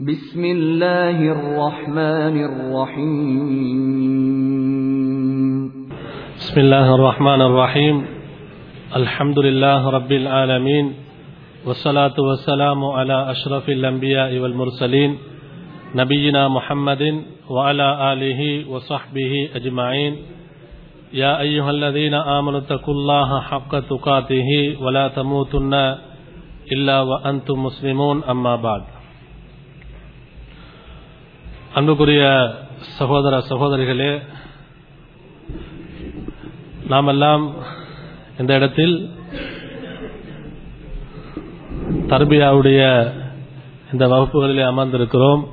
بسم الله الرحمن الرحيم بسم الله الرحمن الرحيم الحمد لله رب العالمين والصلاة والسلام على أشرف الأنبياء والمرسلين نبينا محمد وعلى آله وصحبه أجمعين يا أيها الذين آمنوا اتقوا الله حق تقاته ولا تموتن إلا وأنتم مسلمون أما بعد அன்புக்குரிய சகோதர சகோதரிகளே நாமெல்லாம் இந்த இடத்தில் தர்பியாவுடைய இந்த வகுப்புகளிலே அமர்ந்திருக்கிறோம்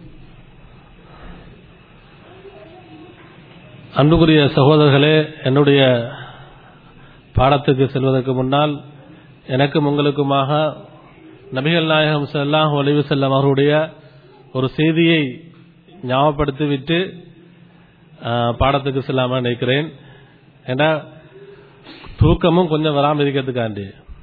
அன்புக்குரிய சகோதரர்களே என்னுடைய பாடத்துக்கு செல்வதற்கு முன்னால் எனக்கும் உங்களுக்குமாக நபிகள் நாயகம் செல்லாஹ் ஒளிவு செல்லம் அவர்களுடைய ஒரு செய்தியை ஞாபகப்படுத்திவிட்டு பாடத்துக்கு செல்லாமல் நினைக்கிறேன் ஏன்னா தூக்கமும் கொஞ்சம் வராமல் இருக்கிறதுக்காண்டி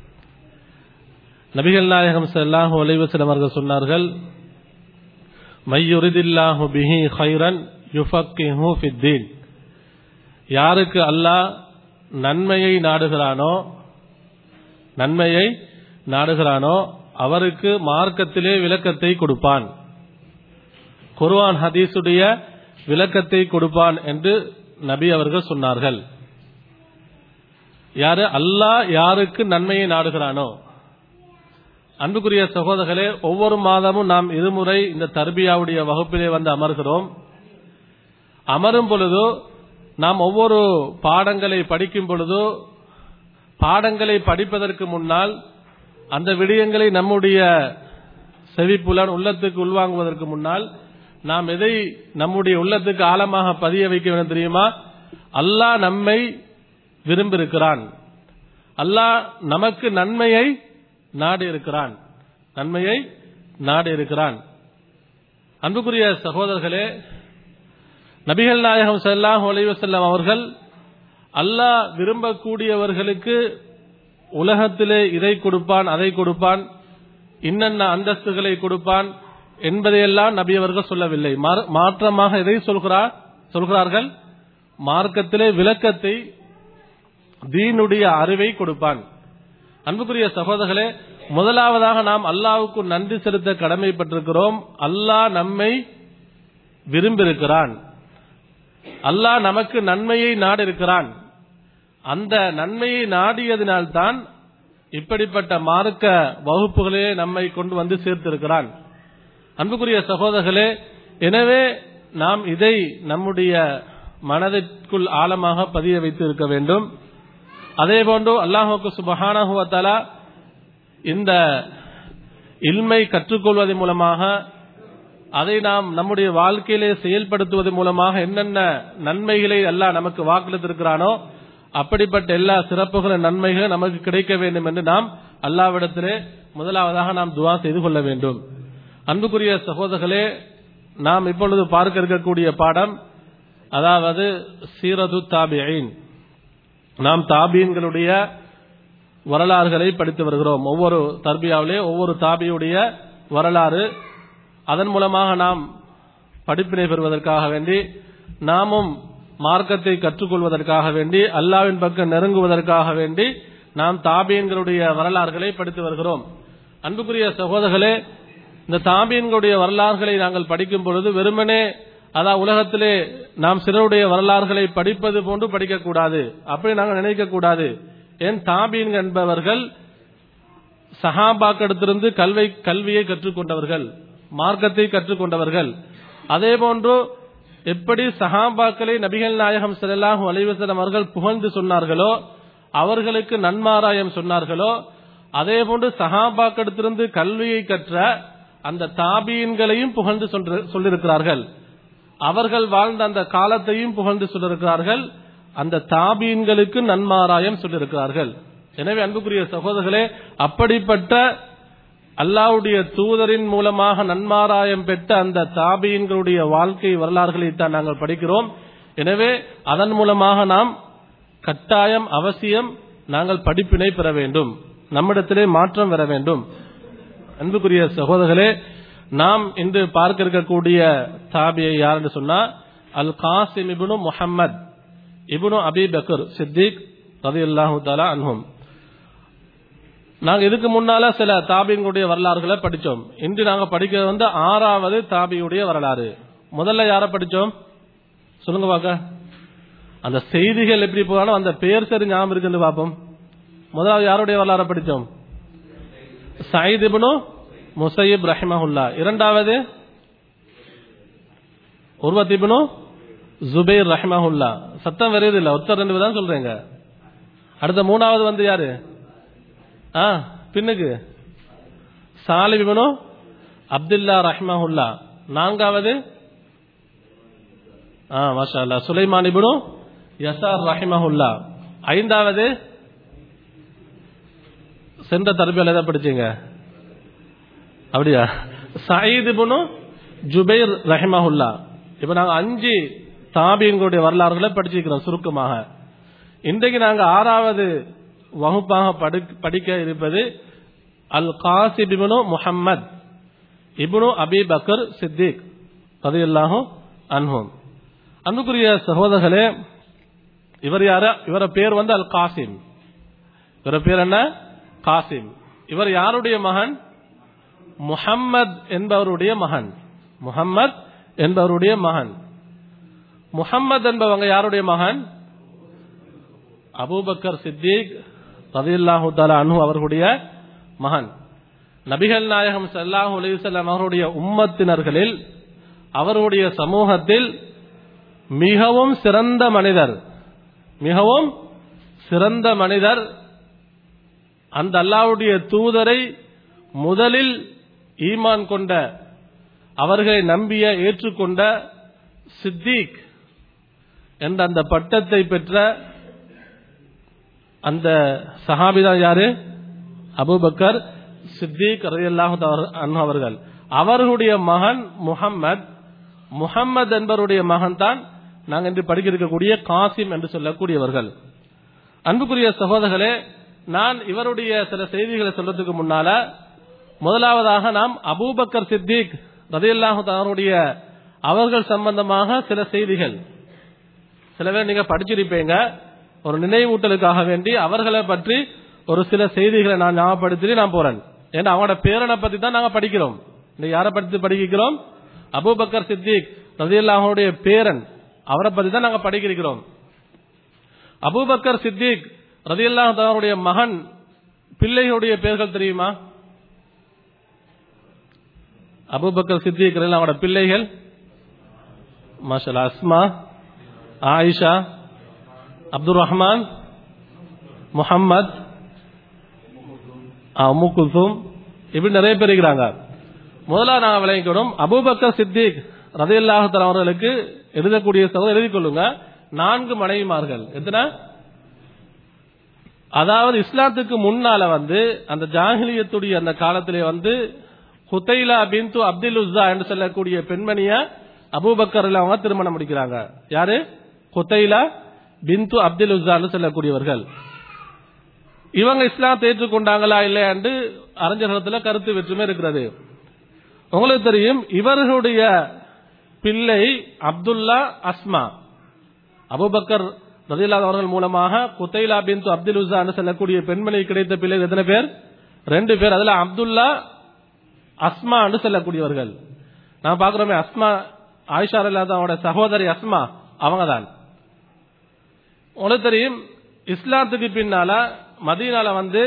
நபிகள் நாயகம் செல்லாஹ் ஒளிவு செல்லம் அவர்கள் சொன்னார்கள் மையுரிதில்லாஹு பிஹி ஹைரன் யுஃபக்கிஹு ஃபித்தீன் யாருக்கு அல்லாஹ் நன்மையை நாடுகிறானோ நன்மையை நாடுகிறானோ அவருக்கு மார்க்கத்திலே விளக்கத்தை கொடுப்பான் குர்ஆன் ஹதீஸுடைய விளக்கத்தை கொடுப்பான் என்று நபி அவர்கள் சொன்னார்கள் யாரு அல்லாஹ் யாருக்கு நன்மையை நாடுகிறானோ அன்புக்குரிய சகோதரர்களே ஒவ்வொரு மாதமும் நாம் இருமுறை இந்த தர்பியாவுடைய வகுப்பிலே வந்து அமர்கிறோம் அமரும் பொழுது நாம் ஒவ்வொரு பாடங்களை படிக்கும் பொழுது பாடங்களை படிப்பதற்கு முன்னால் அந்த விடயங்களை நம்முடைய செவிப்புலன் உள்ளத்துக்கு உள்வாங்குவதற்கு முன்னால் நாம் எதை நம்முடைய உள்ளத்துக்கு ஆழமாக பதிய வைக்க வேண்டும் தெரியுமா அல்லாஹ் நம்மை விரும்பியிருக்கிறான் அல்லாஹ் நமக்கு நன்மையை நாடி இருக்கிறான் நன்மையை நாடி இருக்கிறான் அன்புக்குரிய சகோதரர்களே நபிகள் நாயகம் செல்லாஹ் ஒலைவசல்லம் அவர்கள் அல்லாஹ் விரும்பக்கூடியவர்களுக்கு உலகத்திலே இதை கொடுப்பான் அதை கொடுப்பான் இன்னென்ன அந்தஸ்துகளை கொடுப்பான் என்பதையெல்லாம் நபி அவர்கள் சொல்லவில்லை மாற்றமாக எதை சொல்கிறார் சொல்கிறார்கள் மார்க்கத்திலே விளக்கத்தை தீனுடைய அறிவை கொடுப்பான் அன்புக்குரிய சகோதரர்களே முதலாவதாக நாம் அல்லாவுக்கு நன்றி செலுத்த கடமைப்பட்டிருக்கிறோம் அல்லாஹ் நம்மை விரும்பியிருக்கிறான் அல்லாஹ் நமக்கு நன்மையை நாடிருக்கிறான் அந்த நன்மையை நாடியதினால்தான் இப்படிப்பட்ட மார்க்க வகுப்புகளே நம்மை கொண்டு வந்து சேர்த்திருக்கிறான் அன்புக்குரிய சகோதரர்களே எனவே நாம் இதை நம்முடைய மனதிற்குள் ஆழமாக பதிய வைத்து இருக்க வேண்டும் அதே போன்று அல்லாஹுக்கு சுபஹானஹுவத்தாலா இந்த இல்மை கற்றுக்கொள்வதன் மூலமாக அதை நாம் நம்முடைய வாழ்க்கையிலே செயல்படுத்துவது மூலமாக என்னென்ன நன்மைகளை எல்லாம் நமக்கு வாக்களித்திருக்கிறானோ அப்படிப்பட்ட எல்லா சிறப்புகளும் நன்மைகள் நமக்கு கிடைக்க வேண்டும் என்று நாம் அல்லாவிடத்திலே முதலாவதாக நாம் துவா செய்து கொள்ள வேண்டும் அன்புக்குரிய சகோதரர்களே நாம் இப்பொழுது பார்க்க இருக்கக்கூடிய பாடம் அதாவது சீரது தாபியின் நாம் தாபியன்களுடைய வரலாறுகளை படித்து வருகிறோம் ஒவ்வொரு தர்பியாவிலே ஒவ்வொரு தாபியுடைய வரலாறு அதன் மூலமாக நாம் படிப்பினை பெறுவதற்காக வேண்டி நாமும் மார்க்கத்தை கற்றுக்கொள்வதற்காக வேண்டி அல்லாவின் பக்கம் நெருங்குவதற்காக வேண்டி நாம் தாபியன்களுடைய வரலாறுகளை படித்து வருகிறோம் அன்புக்குரிய சகோதரர்களே இந்த தாபியன்களுடைய வரலாறுகளை நாங்கள் படிக்கும் பொழுது வெறுமனே அதான் உலகத்திலே நாம் சிலருடைய வரலாறுகளை படிப்பது போன்று படிக்கக்கூடாது அப்படி நாங்கள் நினைக்கக்கூடாது ஏன் தாபீன் என்பவர்கள் சஹாபாக்கிடத்திலிருந்து கல்வி கல்வியை கற்றுக்கொண்டவர்கள் மார்க்கத்தை கற்றுக்கொண்டவர்கள் அதே போன்று எப்படி சஹாபாக்களை நபிகள் நாயகம் செல்லாஹு அலைவசலம் அவர்கள் புகழ்ந்து சொன்னார்களோ அவர்களுக்கு நன்மாராயம் சொன்னார்களோ அதே போன்று சஹாபாக்கிடத்திலிருந்து கல்வியை கற்ற அந்த தாபீன்களையும் புகழ்ந்து சொல்லியிருக்கிறார்கள் அவர்கள் வாழ்ந்த அந்த காலத்தையும் புகழ்ந்து சொல்லியிருக்கிறார்கள் அந்த தாபீன்களுக்கு நன்மாராயம் சொல்லியிருக்கிறார்கள் எனவே அன்புக்குரிய சகோதரர்களே அப்படிப்பட்ட அல்லாவுடைய தூதரின் மூலமாக நன்மாராயம் பெற்ற அந்த தாபீன்களுடைய வாழ்க்கை வரலாறுகளை தான் நாங்கள் படிக்கிறோம் எனவே அதன் மூலமாக நாம் கட்டாயம் அவசியம் நாங்கள் படிப்பினை பெற வேண்டும் நம்மிடத்திலே மாற்றம் வர வேண்டும் அன்புக்குரிய சகோதரர்களே நாம் இன்று பார்க்க இருக்கக்கூடிய தாபியை யாருன்னு சொன்னா Al Qasim ibn Muhammad ibn Abi Bakr Siddiq ரலியல்லாஹு தஆலா அன்ஹும் நாங்க இதுக்கு முன்னால சில தாபிங்களுடைய வரலாறுகளை படிச்சோம் இன்று நாங்க படிக்கிறது வந்து ஆறாவது தாபியுடைய வரலாறு முதல்ல யாரை படிச்சோம் சொல்லுங்க பாக்க அந்த செய்திகள் எப்படி போனாலும் அந்த பெயர் சரி ஞாபகம் இருக்குன்னு பார்ப்போம் முதலாவது யாருடைய வரலாறு படிச்சோம் சயீத் இப்னு முசையப் ரஹிமஹுல்லா இரண்டாவது உர்வத் இப்னு ஜுபைர் ரஹிமஹுல்லா சத்தம் வருது இல்ல ஒருத்தர் ரெண்டு பேர் தான் சொல்றீங்க அடுத்த மூணாவது வந்து யாரு ஆ பின்னுக்கு சாலிப் இப்னு அப்துல்லா ரஹ்மஹுல்லா நான்காவது ஆ மாஷா அல்லா சுலைமான் இப்னு யசார் ரஹிமஹுல்லா ஐந்தாவது சென்ற தரப்பில் எதை படிச்சீங்க அப்படியா சயீத் இப்னு ஜுபைர் ரஹிமஹுல்லா இப்ப நாங்க அஞ்சு தாபியங்களுடைய வரலாறுகளை படிச்சிருக்கிறோம் சுருக்கமாக இன்றைக்கு நாங்க ஆறாவது வகுப்பாக படு- படிக்க இருப்பது Al Qasim ibn Muhammad ibn Abi Bakr Siddiq ரலியல்லாஹு அன்ஹும் அன்புக்குரிய சகோதரர்களே இவர் யார இவர பேர் வந்து அல் காசிம் இவர பேர் என்ன காசிம் இவர் யாருடைய மகன் முஹம்மத் என்பவருடைய மகன் முஹம்மத் என்பவருடைய மகன் முஹம்மத் என்பவங்க யாருடைய மகன் அபூபக்கர் சித்திக் ரதியல்லாஹு தஆலா அன்ஹு அவர்களுடைய மகன் நபிகள் நாயகம் ஸல்லல்லாஹு அலைஹி வஸல்லம் அவருடைய உம்மத்தினர்களில் அவருடைய சமூகத்தில் மிகவும் சிறந்த மனிதர் மிகவும் சிறந்த மனிதர் அந்த அல்லாஹ்வுடைய தூதரை முதலில் ஈமான் கொண்ட அவர்களை நம்பிய ஏற்றுக்கொண்ட சித்திக் என்ற அந்த பட்டத்தை பெற்ற அந்த சஹாபிதான் யாரு அபூபக்கர் சித்திக் ரலியல்லாஹு தஆலா அன்ஹு அவர்கள் அவர்களுடைய மகன் முஹம்மத் முஹம்மத் என்பவருடைய மகன் தான் நாங்கள் இன்று படிக்க இருக்கக்கூடிய காசிம் என்று சொல்லக்கூடியவர்கள் அன்புக்குரிய சகோதரர்களே நான் இவருடைய சில செய்திகளை சொல்றதுக்கு முன்னால முதலாவதாக நாம் அபூபக்கர் சித்திக் ரதியல்லாஹு தஆலாவுடைய அவர்கள் சம்பந்தமாக சில செய்திகள் சில பேர் நீங்க படிச்சிருப்பீங்க ஒரு நினைவூட்டலுக்காக வேண்டி அவர்களை பற்றி ஒரு சில செய்திகளை நான் ஞாபகப்படுத்தி நான் போறேன் ஏன்னா அவங்களோட பேரனை பத்தி தான் நாங்க படிக்கிறோம் இந்த யாரை பற்றி படிக்கிறோம் அபூபக்கர் சித்திக் ரதியல்லாஹுடைய பேரன் அவரை பத்தி தான் நாங்க படிக்கிறோம் அபூபக்கர் சித்திக் ரதியல்லாஹு தஆலாவுடைய மகன் பிள்ளைகளுடைய பெயர்கள் தெரியுமா அபூபக்கர் சித்திக் ரலியல்லாஹு அவங்களோட பிள்ளைகள் மாஷா அஸ்மா ஆயிஷா அப்துல் ரஹ்மான் முஹம்மத் உம்மு குல்சூம் இப்படி நிறைய பேர் இருக்கிறாங்க முதல்ல நாங்க விளங்கிக்கணும் அபூபக்கர் சித்திக் ரதியல்லாஹு தஆலா அவர்களுக்கு எழுதக்கூடிய சகோதரர் எழுதிக் கொள்ளுங்க நான்கு மனைவிமார்கள் எத்தனை அதாவது இஸ்லாத்துக்கு முன்னால வந்து அந்த ஜாஹிலியத்துடைய அந்த காலத்திலே வந்து குத்தைலா பின்து அப்துல் உஸ்ஸா என்று சொல்லக்கூடிய பெண்மணிய அபூபக்கர் அவங்க திருமணம் முடிக்கிறாங்க யாரு குத்தைலா பின்து அப்துல் உஸ்ஸான்னு சொல்லக்கூடியவர்கள் இவங்க இஸ்லாத்தை ஏற்றுக்கொண்டாங்களா இல்லையா என்று அறிஞர்களத்துல கருத்து வேற்றுமை இருக்கிறது உங்களுக்கு தெரியும் இவர்களுடைய பிள்ளை அப்துல்லா அஸ்மா அபூபக்கர் ரதிலாத் அவர்கள் மூலமாக குத்தைலா பின்து அப்துல் உஸ்ஸான்னு சொல்லக்கூடிய பெண்மணி கிடைத்த பிள்ளை எத்தனை பேர் ரெண்டு பேர் அதுல அப்துல்லா அஸ்மான்னு சொல்லக்கூடியவர்கள் நான் பார்க்கிறோமே அஸ்மா ஆயிஷா அவங்களோட சகோதரி அஸ்மா அவங்க தான் உங்களுக்கு தெரியும் இஸ்லாத்துக்கு பின்னால மதீனால வந்து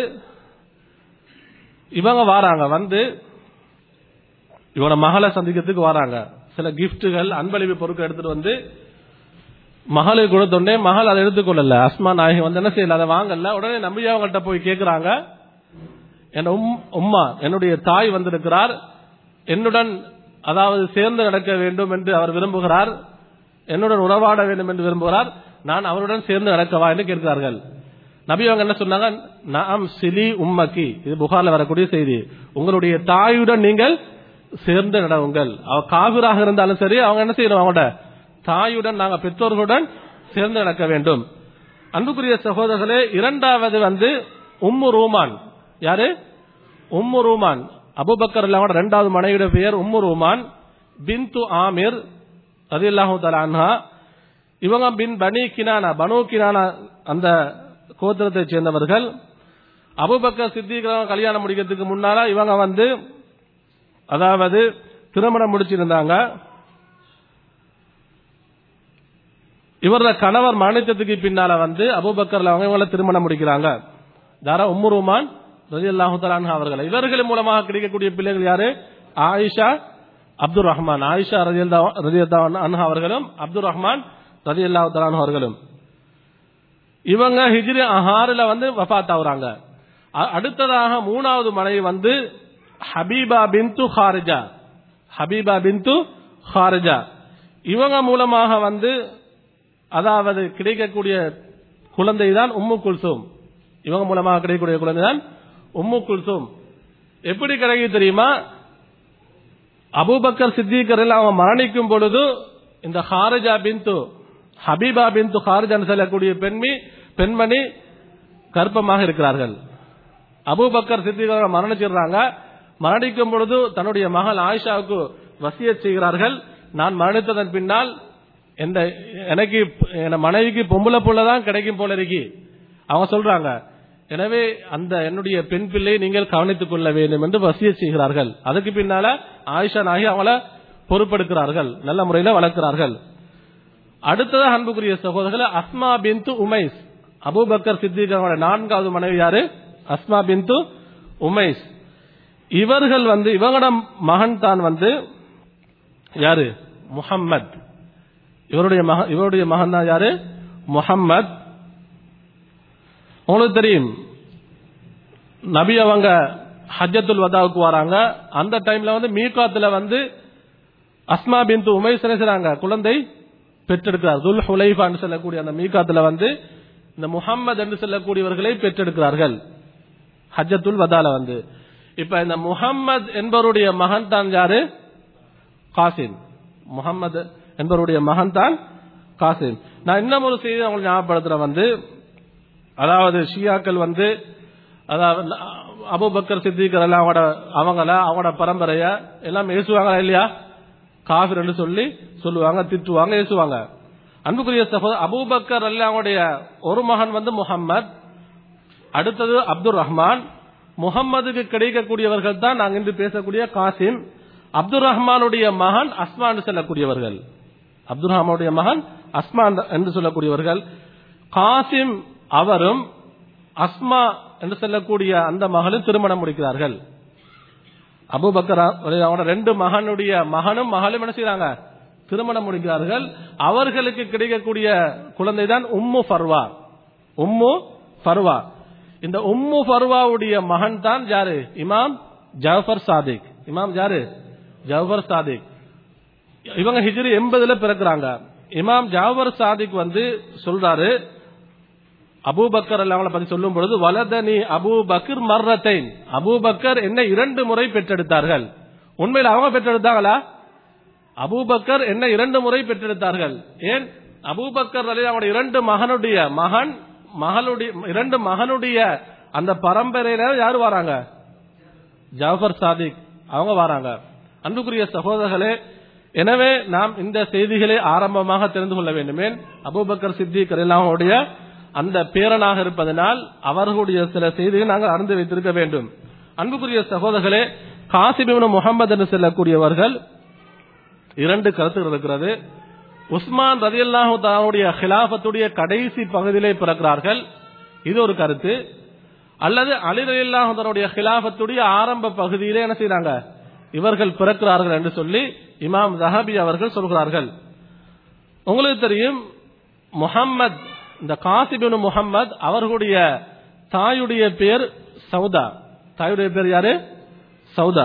இவங்க வாராங்க வந்து இவன மகளை சந்திக்கிறதுக்கு வராங்க சில கிஃப்ட்டுகள் அன்பளிப்பு பொருட்கள் எடுத்துட்டு வந்து மகளுக்கு கொடுத்தோடனே மகள் அதை எடுத்துக்கொள்ளல அஸ்மா நாயகி வந்து என்ன செய்யல அதை வாங்கல உடனே நம்பி அவங்கள்ட்ட போய் கேட்கிறாங்க என் உம்- உம்மா என்னுடைய தாய் வந்திருக்கிறார் என்னுடன் அதாவது சேர்ந்து நடக்க வேண்டும் என்று அவர் விரும்புகிறார் என்னுடன் உறவாட வேண்டும் என்று விரும்புகிறார் நான் அவருடன் சேர்ந்து நடக்கவா என்று கேட்கிறார்கள் நபி அவங்க என்ன சொன்னாங்க நாம் சிலி உம்மக்கி இது புகார்ல வரக்கூடிய செய்தி உங்களுடைய தாயுடன் நீங்கள் சேர்ந்து நடவுங்கள் அவ காவிராக இருந்தாலும் சரி அவங்க என்ன செய்யணும் அவங்களோட தாயுடன் நாங்க பெற்றோர்களுடன் சேர்ந்து நடக்க வேண்டும் அன்புக்குரிய சகோதரர்களே இரண்டாவது வந்து உம்மு ரூமான் யாரு உம்மு ரூமான் அபுபக்கர் அல்லாவோட ரெண்டாவது மனைவியோட பெயர் உம்மு ருமான் பின்து ஆமிர் ரதியல்லாஹு தஆலா அன்ஹா இவங்க பின் பனி கினானா பனு கினானா அந்த கோத்திரத்தை சேர்ந்தவர்கள் அபுபக்கர் சித்திகளை கல்யாணம் முடிக்கிறதுக்கு முன்னால இவங்க வந்து அதாவது திருமணம் முடிச்சிருந்தாங்க இவரோட கணவர் மரணித்ததுக்கு பின்னால வந்து அபுபக்கர்ல அவங்க இவங்கள திருமணம் முடிக்கிறாங்க தாரா உம்மு ருமான் ரதி அல்லாஹு அவர்கள் இவர்கள் மூலமாக கிடைக்கக்கூடிய பிள்ளைகள் யாரு ஆயிஷா அப்துல் ரஹ்மான் ஆயிஷா ரதி ரதி அன்ஹா அவர்களும் அப்துல் ரஹ்மான் ரதி அல்லாஹு அவர்களும் இவங்க ஹிஜ்ரி ஆறுல வந்து வஃபாத் ஆகுறாங்க அ- அடுத்ததாக மூணாவது மனைவி வந்து ஹபீபா பின்து ஹாரிஜா ஹபீபா பின்து ஹாரிஜா இவங்க மூலமாக வந்து அதாவது கிடைக்கக்கூடிய குழந்தை தான் உம்மு குல்சூம் இவங்க மூலமாக கிடைக்கக்கூடிய குழந்தை தான் உம்மு குல்சூம் எப்படி கிடைக்குது தெரியுமா அபூபக்கர் சித்திகர் எல்லாம் அவங்க மரணிக்கும் பொழுது இந்த ஹாரிஜா பின்து ஹபீபா பின்து ஹாரிஜான்னு சொல்லக்கூடிய பெண்மி பெண்மணி கர்ப்பமாக இருக்கிறார்கள் அபூபக்கர் சித்திகர் மரணிச்சிடுறாங்க மரணிக்கும் பொழுது தன்னுடைய மகள் ஆயிஷாவுக்கு வசியத் செய்கிறார்கள் நான் மரணித்ததன் பின்னால் இந்த எனக்கு என் மனைவிக்கு பொம்பளை புள்ள தான் கிடைக்கும் போல இருக்கு அவங்க சொல்றாங்க எனவே அந்த என்னுடைய பெண் பிள்ளை நீங்கள் கவனித்துக் கொள்ள வேண்டும் என்று வசிய செய்கிறார்கள் அதுக்கு பின்னால ஆயிஷா நாகி அவங்கள பொறுப்பெடுக்கிறார்கள் நல்ல முறையில் வளர்க்கிறார்கள் அடுத்ததாக அன்புக்குரிய சகோதரர்கள் அஸ்மா பின்து உமைஸ் அபூபக்கர் சித்திகரோட நான்காவது மனைவி யாரு அஸ்மா பின்து உமைஸ் இவர்கள் வந்து இவங்களோட மகன் தான் வந்து யாரு முஹம்மத் இவருடைய மகன் இவருடைய மகன் தான் யாரு முஹம்மத் உங்களுக்கு தெரியும் நபி அவங்க ஹஜ்ஜத்துல் வதாவுக்கு வராங்க அந்த டைம்ல வந்து மீகாத்துல வந்து அஸ்மா பின்து உமைஸ் என்ன செய்றாங்க குழந்தை பெற்றெடுக்கிறார் துல் ஹுலைஃபான்னு சொல்லக்கூடிய அந்த மீகாத்துல வந்து இந்த முஹம்மது என்று சொல்லக்கூடியவர்களை பெற்றெடுக்கிறார்கள் ஹஜ்ஜத்துல் வதால வந்து இப்ப இந்த முஹம்மது என்பவருடைய மகன் தான் யாரு காசிம் முகம்மது என்பவருடைய மகன் தான் காசிம் நான் இன்னும் ஒரு செய்தி உங்களுக்கு ஞாபகப்படுத்துறேன் வந்து அதாவது ஷியாக்கள் வந்து அதாவது அபுபக்கர் சித்திகர் எல்லாம் அவங்களோட அவங்கள அவங்களோட பரம்பரைய எல்லாம் ஏசுவாங்களா இல்லையா காஃபிர்னு சொல்லி சொல்லுவாங்க திட்டுவாங்க ஏசுவாங்க அன்புக்குரிய சகோதரர் அபூபக்கர் அல்ல அவங்களுடைய ஒரு மகன் வந்து முஹம்மத் அடுத்தது அப்துல் ரஹ்மான் முகம்மதுக்கு கிடைக்கக்கூடியவர்கள் தான் நாங்கள் இன்று பேசக்கூடிய காசிம் அப்துல் ரஹ்மானுடைய மகன் அஸ்மான் சொல்லக்கூடியவர்கள் அப்துல் ரஹ்மானுடைய மகன் அஸ்மான் என்று சொல்லக்கூடியவர்கள் காசிம் அவரும் அஸ்மா என்று சொல்லக்கூடிய அந்த மகளும் திருமணம் முடிக்கிறார்கள் அபுபக்கர் அவரோட ரெண்டு மகனுடைய மகனும் மகளும் என்ன செய்றாங்க திருமணம் முடிக்கிறார்கள் அவர்களுக்கு கிடைக்கக்கூடிய குழந்தை தான் உம்மு ஃபர்வா உம்மு ஃபர்வா இந்த உம்மு ஃபர்வாவுடைய மகன் தான் யாரு இமாம் ஜாஃபர் சாதிக் இமாம் யாரு ஜாஃபர் சாதிக் இவங்க ஹிஜ்ரி எண்பதுல பிறக்கிறாங்க இமாம் ஜாஃபர் சாதிக் வந்து சொல்றாரு அபூபக்கர் அவங்களை பத்தி சொல்லும் பொழுது வலதனி அபூபக்கர் மர்ரத்தைன் அபூபக்கர் என்ன இரண்டு முறை பெற்றெடுத்தார்கள் உண்மையில் அவங்க பெற்றெடுத்தாங்களா அபூபக்கர் என்ன இரண்டு முறை பெற்றெடுத்தார்கள் ஏன் அபூபக்கர் அலி அவங்களுடைய இரண்டு மகனுடைய மகன் மகளுடைய இரண்டு மகனுடைய அந்த பரம்பரையில யாரு வராங்க ஜாஃபர் சாதிக் அவங்க வராங்க அன்புக்குரிய சகோதரர்களே எனவே நாம் இந்த செய்திகளை ஆரம்பமாக தெரிந்து கொள்ள வேண்டுமே அபூபக்கர் சித்திக் அவங்களுடைய அந்த பேரனாக இருப்பதனால் அவர்களுடைய சில செய்திகளை நாங்கள் அறிந்து வைத்திருக்க வேண்டும் அன்புக்குரிய சகோதரர்களே காசிபின் முகமது என்று சொல்லக்கூடியவர்கள் இரண்டு கருத்துகள் இருக்கிறது உஸ்மான் ரதியல்லாஹு தாவுடைய ஹிலாபத்துடைய கடைசி பகுதியிலே பிறக்கிறார்கள் இது ஒரு கருத்து அல்லது அலி ரலியல்லாஹு தன்னுடைய ஹிலாபத்துடைய ஆரம்ப பகுதியிலே என்ன செய்றாங்க இவர்கள் பிறக்கிறார்கள் என்று சொல்லி இமாம் ஜஹபி அவர்கள் சொல்கிறார்கள் உங்களுக்கு தெரியும் முஹம்மத் இந்த காசிபின் முகம்மது அவர்களுடைய தாயுடைய பேர் சவுதா தாயுடைய பேர் யாரு சவுதா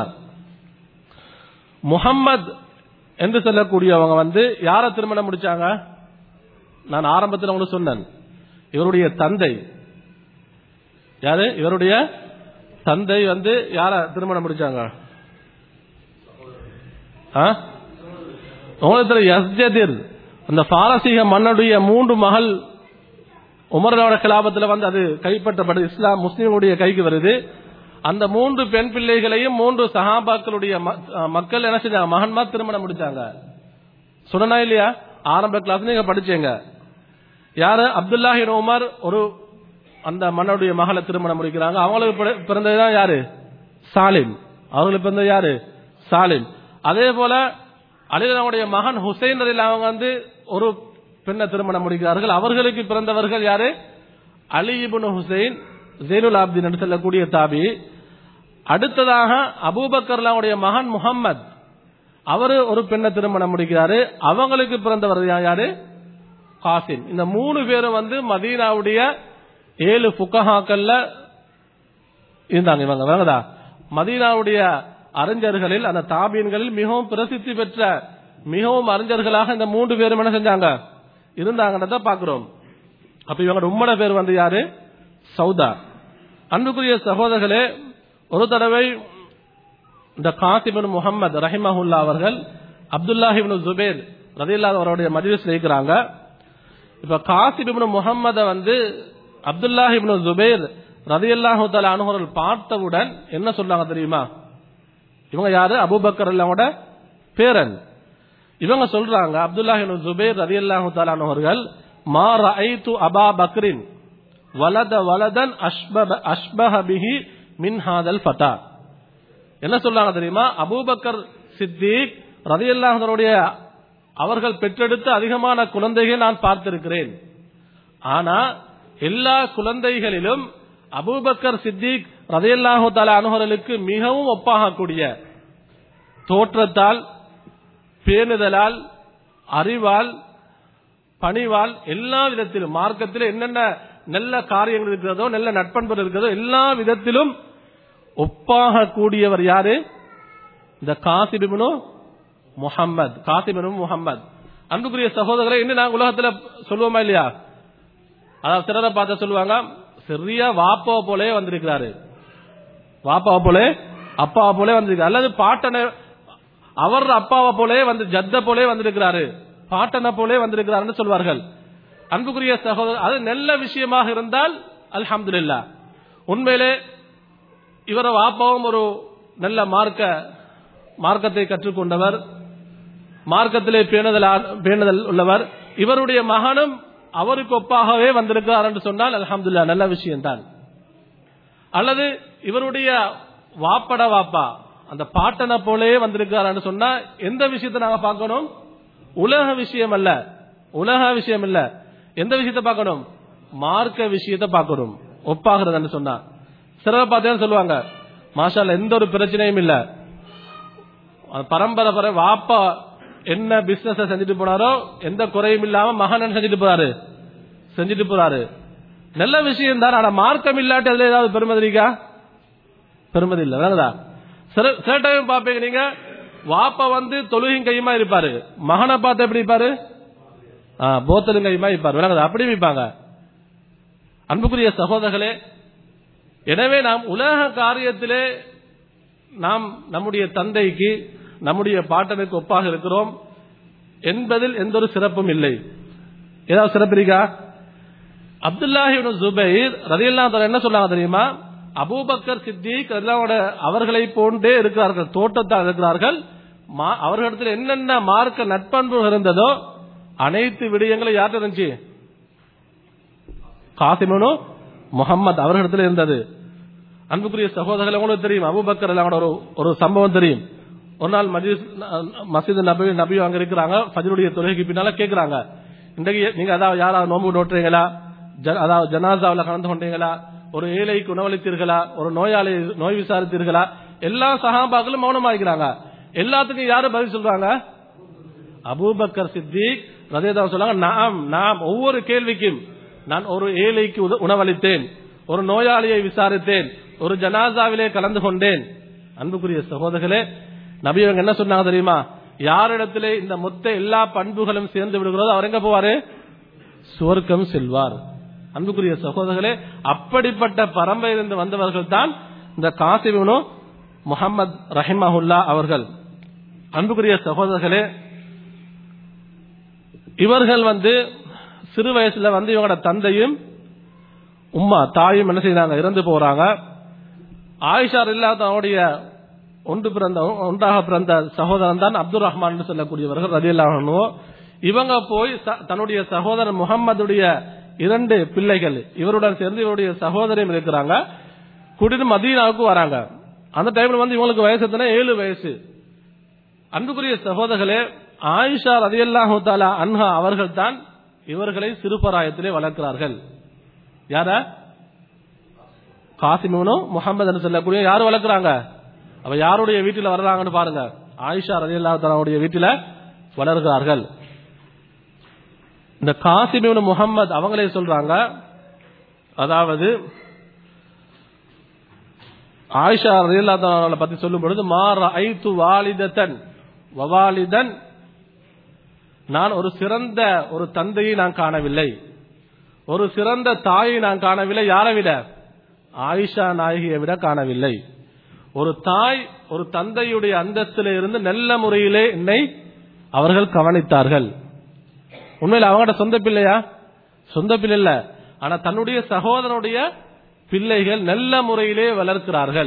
முகம்மது என்று சொல்லக்கூடியவங்க வந்து யார திருமணம் முடிச்சாங்க நான் ஆரம்பத்தில் உங்களுக்கு சொன்னேன் இவருடைய தந்தை யாரு இவருடைய தந்தை வந்து யார திருமணம் முடிச்சாங்க ஆ? உங்களுக்கு தெரியும் யஸ்ஜதிர் அந்த பாரசீக மன்னுடைய மூன்று மகள் உமரோட கிலாபத்தில் வந்து அது கைப்பற்றப்படுது இஸ்லாம் முஸ்லீம்களுடைய கைக்கு வருது அந்த மூன்று பெண் பிள்ளைகளையும் மூன்று சஹாபாக்களுடைய ம- அஹ் மக்கள் என்ன செஞ்சாங்க மகன்மா திருமணம் முடிச்சாங்க சொன்னா இல்லையா ஆரம்ப கிளாஸ் நீங்க படிச்சீங்க யாரு அப்துல்லாஹி உமர் ஒரு அந்த மன்னனுடைய மகளை திருமணம் முடிக்கிறாங்க அவங்களுக்கு பிற- பிறந்ததுதான் யாரு சாலிம் அவங்களுக்கு பிறந்தது யாரு சாலிம் அதே போல அலிலாவுடைய மகன் ஹுசைன் ரலில் அவங்க வந்து ஒரு பெண்ணை திருமணம் முடிக்கிறார்கள் அவர்களுக்கு பிறந்தவர்கள் யாரு அலி இப்னு ஹுசைன் ஜெயினுல் ஆப்தீன் என்று சொல்லக்கூடிய தாபி அடுத்ததாக அபூபக்கர்லாவுடைய மகன் முகம்மது அவரு ஒரு பெண்ணை திருமணம் முடிக்கிறாரு அவங்களுக்கு பிறந்தவர் யா- யாரு காசிம் இந்த மூணு பேரும் வந்து மதீனாவுடைய ஏழு புக்கஹாக்கள்ல இருந்தாங்க இவங்க வேங்கதா மதீனாவுடைய அறிஞர்களில் அந்த தாபீன்களில் மிகவும் பிரசித்தி பெற்ற மிகவும் அறிஞர்களாக இந்த மூன்று பேரும் என்ன செஞ்சாங்க இருந்தாங்கன்றத பாக்குறோம் அப்ப இவங்க உம்மட பேர் வந்து யாரு சௌதா அன்புக்குரிய சகோதரர்களே ஒரு தடவை இந்த காசிபின் முகமது ரஹிமஹுல்லா அவர்கள் அப்துல்லாஹிபின் ஜுபேர் ரதில்லா அவருடைய மஜ்லிஸ்ல இருக்கிறாங்க இப்ப காசிபின் முகம்மத வந்து அப்துல்லாஹிபின் ஜுபேர் ரதியல்லாஹு தஆலா அனுகர்கள் பார்த்தவுடன் என்ன சொன்னாங்க தெரியுமா இவங்க யாரு அபூபக்கர் அல்லாவோட பேரன் இவங்க சொல்றாங்க அப்துல்லாஹிபின் ஜுபேர் ரதியல்லாஹு தஆலா அனுகர்கள் மா ரஐது அபா பக்ரின் வலத வலதன் அஷ்பஹ அஷ்பஹ பிஹி மின் ஹாதல் ஃபதா என்ன சொல்றாங்க தெரியுமா அபூபக்கர் சித்திக் ரதியல்லாஹருடைய அவர்கள் பெற்றெடுத்த அதிகமான குழந்தைகள் நான் பார்த்திருக்கிறேன் ஆனா எல்லா குழந்தைகளிலும் அபூபக்கர் சித்திக் ரதியல்லாஹு தஆலா அனுகர்களுக்கு மிகவும் ஒப்பாகக்கூடிய தோற்றத்தால் பேணுதலால் அறிவால் பணிவால் எல்லா விதத்திலும் மார்க்கத்தில் என்னென்ன நல்ல காரியங்கள் இருக்கிறதோ நல்ல நட்பண்பு இருக்கிறதோ எல்லா விதத்திலும் ஒப்பாக கூடியவர் யாரு இந்த காசிபிபுனு முஹம்மத் காசிபிபுனு முஹம்மத் அன்புக்குரிய சகோதரரை இன்னும் நாங்க உலகத்துல சொல்லுவோமா இல்லையா அதாவது சிறத பார்த்த சொல்லுவாங்க சிறிய வாப்பாவை போலே வந்திருக்கிறாரு வாப்பாவை போலே அப்பாவை போலே வந்திருக்காரு அல்லது பாட்டனை அவர் அப்பாவை போலே வந்து ஜத்த போலே வந்திருக்கிறாரு பாட்டனை போலே வந்திருக்கிறாருன்னு சொல்வார்கள் அன்புக்குரிய சகோதரர் அது நல்ல விஷயமாக இருந்தால் அல்ஹம்துலில்லா உண்மையிலே இவர வாப்பாவும் ஒரு நல்ல மார்க்க மார்க்கத்தை கற்றுக்கொண்டவர் மார்க்கத்திலே பேணுதல் ஆ- பேணுதல் உள்ளவர் இவருடைய மகனும் அவருக்கு ஒப்பாகவே வந்திருக்கிறார் என்று சொன்னால் அல்ஹம்துலில்லாஹ் நல்ல விஷயம்தான் அல்லது இவருடைய வாப்பட வாப்பா அந்த பாட்டனை போலே வந்திருக்கிறார் சொன்னா எந்த விஷயத்தை நாங்க பார்க்கணும் உலக விஷயம் அல்ல உலக விஷயம் இல்ல எந்த விஷயத்தை பார்க்கணும் மார்க்க விஷயத்தை பார்க்கணும் ஒப்பாகிறதுன்னு சொன்னா சிலரை பார்த்தேன்னு சொல்லுவாங்க மாஷால எந்த ஒரு பிரச்சனையும் இல்ல அது பரம்பரை பர வாப்பா என்ன பிசினஸ் செஞ்சுட்டு போனாரோ எந்த குறையும் இல்லாம மகன் என்ன செஞ்சுட்டு போறாரு செஞ்சுட்டு போறாரு நல்ல விஷயம் தான் ஆனா மார்க்கம் இல்லாட்டி அதுல ஏதாவது பெருமதி இருக்கா பெருமதி இல்ல வேறதா சில சில டைம் பாப்பீங்க நீங்க வாப்பா வந்து தொழுகையும் கையுமா இருப்பாரு மகனை பார்த்து எப்படி இருப்பாரு ஆ, போத்தலும் கையுமா இருப்பாரு விளங்குதா அப்படி வைப்பாங்க அன்புக்குரிய சகோதரர்களே எனவே நாம் உலக காரியத்திலே நாம் நம்முடைய தந்தைக்கு நம்முடைய பாட்டனுக்கு ஒப்பாக இருக்கிறோம் என்பதில் எந்த ஒரு சிறப்பும் இல்லை ஏதாவது சிறப்பு இருக்கா அப்துல்லாஹி இப்னு ஜுபைர் ரலியல்லாஹு தஆலா என்ன சொன்னாங்க தெரியுமா அபூபக்கர் சித்திக் ரலியல்லாஹு அவர்களை போன்றே இருக்கிறார்கள் தோட்டத்தால் இருக்கிறார்கள் மா- அவர்களிடத்தில் என்னென்ன மார்க்க நட்பண்பு இருந்ததோ அனைத்து விடயங்களும் யார்கிட்ட இருந்துச்சு காசிமனு முகம்மது அவர்களிடத்தில் இருந்தது அன்புக்குரிய சகோதரர்கள் உங்களுக்கு தெரியும் அபூபக்கர் ரலியல்லாஹு ஒரு ஒரு சம்பவம் தெரியும் ஒரு நாள் மஜிஸ் மஸ்ஜித் நபி நபி அங்க இருக்கிறாங்க ஃபஜ்ருடைய தொழுகைக்கு பின்னால கேக்குறாங்க இன்றைக்கு நீங்க அதாவது யாராவது நோன்பு நோட்டுறீங்களா ஜ- அதாவது ஜனாசாவில் கலந்து கொண்டீங்களா ஒரு ஏழைக்கு உணவளித்தீர்களா ஒரு நோயாளி நோய் விசாரித்தீர்களா எல்லா சகாபாக்களும் மௌனமாக்கிறாங்க எல்லாத்துக்கும் யாரு பதில் சொல்றாங்க அபூபக்கர் சித்திக் ரதேதா சொல்றாங்க நாம் நாம் ஒவ்வொரு கேள்விக்கும் நான் ஒரு ஏழைக்கு உத- உணவளித்தேன் ஒரு நோயாளியை விசாரித்தேன் ஒரு ஜனாசாவிலே கலந்து கொண்டேன் அன்புக்குரிய சகோதரர்களே நபி அவங்க என்ன சொன்னாங்க தெரியுமா யாரிடத்திலே இந்த மொத்த எல்லா பண்புகளும் சேர்ந்து விடுகிறதோ அவர் எங்க போவாரு சுவர்க்கம் செல்வார் அன்புக்குரிய சகோதரர்களே அப்படிப்பட்ட பரம்பரையிலிருந்து வந்தவர்கள் தான் இந்த காசிபுனு முகமது ரஹிமஹுல்லா அவர்கள் அன்புக்குரிய சகோதரர்களே இவர்கள் வந்து சிறு வயசுல வந்து இவங்களோட தந்தையும் உம்மா தாயும் என்ன செய்றாங்க இறந்து போறாங்க ஆயிஷா இல்லாதவனுடைய ஒன்று பிறந்த ஒன்றாக பிறந்த சகோதரன் தான் அப்துல் ரஹ்மான் சொல்லக்கூடியவர்கள் ரதியல்லாஹனோ இவங்க போய் ச- தன்னுடைய சகோதரன் முகம்மதுடைய இரண்டு பிள்ளைகள் இவருடன் சேர்ந்து இவருடைய சகோதரியும் இருக்கிறாங்க கூட்டிட்டு மதீனாவுக்கு வராங்க அந்த டைம்ல வந்து இவங்களுக்கு வயசு எத்தனை ஏழு வயசு அன்புக்குரிய சகோதரர்களே ஆயிஷா ரதியல்லாஹு தாலா அன்ஹா அவர்கள் தான் இவர்களை சிறுபராயத்திலே வளர்க்கிறார்கள் யார காசிமூனும் முகமது சொல்லக்கூடிய யார் வளர்க்குறாங்க அவ யாருடைய வீட்டில் வர்றாங்கன்னு பாருங்க ஆயிஷா ரதியல்லாஹு தாலாவுடைய வீட்டில் வளர்கிறார்கள் இந்த காசிமூனு முகம்மது அவங்களே சொல்றாங்க அதாவது ஆயிஷா ரலியல்லாஹு பத்தி சொல்லும் பொழுது மாற ஐத்து வாலிதத்தன் வவாலிதன் நான் ஒரு சிறந்த ஒரு தந்தையை நான் காணவில்லை ஒரு சிறந்த தாயை நான் காணவில்லை யாரை விட ஆயிஷா நாயகியை விட காணவில்லை ஒரு தாய் ஒரு தந்தையுடைய அந்தஸ்திலே இருந்து நல்ல முறையிலே என்னை அவர்கள் கவனித்தார்கள் உண்மையில் அவங்களோட சொந்த பிள்ளையா சொந்த பிள்ளை இல்ல ஆனா தன்னுடைய சகோதரனுடைய பிள்ளைகள் நல்ல முறையிலே வளர்க்கிறார்கள்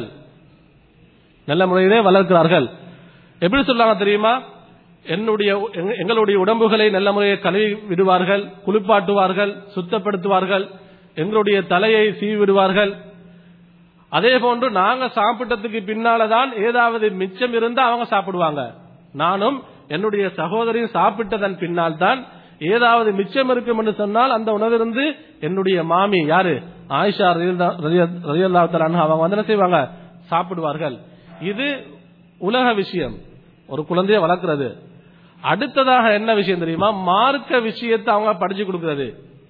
நல்ல முறையிலே வளர்க்கிறார்கள் எப்படி சொல்றாங்க தெரியுமா என்னுடைய எங்க- எங்களுடைய உடம்புகளை நல்ல முறையை கழுவி விடுவார்கள் குளிப்பாட்டுவார்கள் சுத்தப்படுத்துவார்கள் எங்களுடைய தலையை சீவி விடுவார்கள் அதே போன்று நாங்க சாப்பிட்டதுக்கு பின்னாலதான் ஏதாவது மிச்சம் இருந்தா அவங்க சாப்பிடுவாங்க நானும் என்னுடைய சகோதரியும் சாப்பிட்டதன் பின்னால் தான் ஏதாவது மிச்சம் இருக்கும் என்று சொன்னால் அந்த உணவிலிருந்து என்னுடைய மாமி யாரு ஆயிஷா ரலியல்லாஹு அவங்க வந்து என்ன செய்வாங்க சாப்பிடுவார்கள் இது உலக விஷயம் ஒரு குழந்தைய வளர்க்கிறது அடுத்ததாக என்ன விஷயம் தெரியுமா மார்க்க விஷயத்தை அவங்க படிச்சு கொடுக்கிறது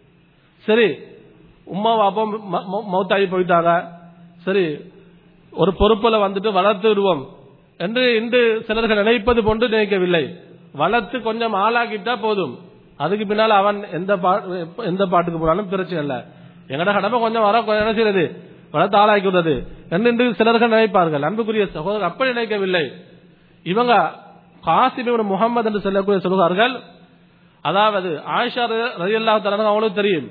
சரி உமா அப்பா மௌத்தாகி போயிட்டாங்க சரி ஒரு பொறுப்புல வந்துட்டு வளர்த்து விடுவோம் என்று இன்று சிலர்கள் நினைப்பது போன்று நினைக்கவில்லை வளர்த்து கொஞ்சம் ஆளாக்கிட்டா போதும் அதுக்கு பின்னால் அவன் எந்த பா- எந்த பாட்டுக்கு போனாலும் பிரச்சனை இல்லை எங்கட கடமை கொஞ்சம் வர கொஞ்சம் என்ன செய்யறது வளர்த்து ஆளாக்கி விடுறது என்று இன்று சிலர்கள் நினைப்பார்கள் அன்புக்குரிய சகோதரர் அப்படி நினைக்கவில்லை இவங்க காசிபின் முகமது என்று சொல்லக்கூடிய சொல்கிறார்கள் அதாவது ஆயிஷா ரலியல்லாஹு தஆலா அவங்களுக்கு தெரியும்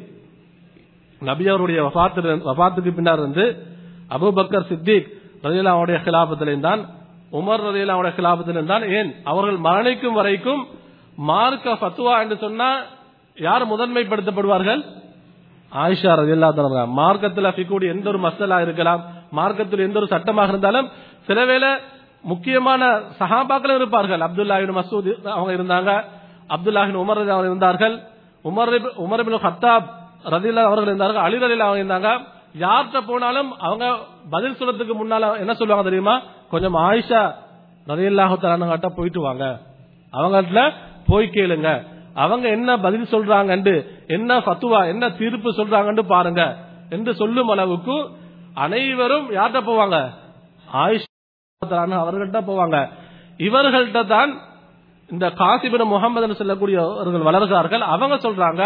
நபி அவருடைய வஃபாத்து வஃபாத்துக்கு பின்னர் இருந்து அபூபக்கர் சித்திக் ரலியல்லாஹுடைய கிலாபத்திலும் தான் உமர் ரலியல்லாஹுடைய கிலாபத்திலும் தான் ஏன் அவர்கள் மரணிக்கும் வரைக்கும் மார்க்க ஃபத்வா என்று சொன்னா யார் முதன்மைப்படுத்தப்படுவார்கள் ஆயிஷா ரலியல்லாஹு தஆலா மார்க்கத்தில் ஃபிகூடி எந்த ஒரு மசலா இருக்கலாம் மார்க்கத்தில் எந்த ஒரு சட்டமாக இருந்தாலும் சில வேளை முக்கியமான சஹாபாக்களும் இருப்பார்கள் அப்துல்லா இப்னு மசூத் அவங்க இருந்தாங்க அப்துல்லா இப்னு உமர் ரலியல்லாஹு அவங்க இருந்தார்கள் Umar ibn- Umar ibn Khattab ரதில்லா அவர்கள் இருந்தார்கள் அலி ரலில்லா அவங்க இருந்தாங்க யார்கிட்ட போனாலும் அவங்க பதில் சொல்றதுக்கு முன்னால என்ன சொல்லுவாங்க தெரியுமா கொஞ்சம் ஆயிஷா ரதியல்லாஹு தஆலா போயிட்டு வாங்க அவங்கள்ட்ட போய் கேளுங்க அவங்க என்ன பதில் சொல்றாங்கன்னு என்ன ஃபத்துவா என்ன தீர்ப்பு சொல்றாங்கன்னு பாருங்க என்று சொல்லும் அளவுக்கு அனைவரும் யார்கிட்ட போவாங்க ஆயிஷா ரலியல்லாஹு அவர்கள்ட்ட போவாங்க இவர்கள்ட்ட தான் இந்த காசிபின் முகமது சொல்லக்கூடியவர்கள் வளர்கிறார்கள் அவங்க சொல்றாங்க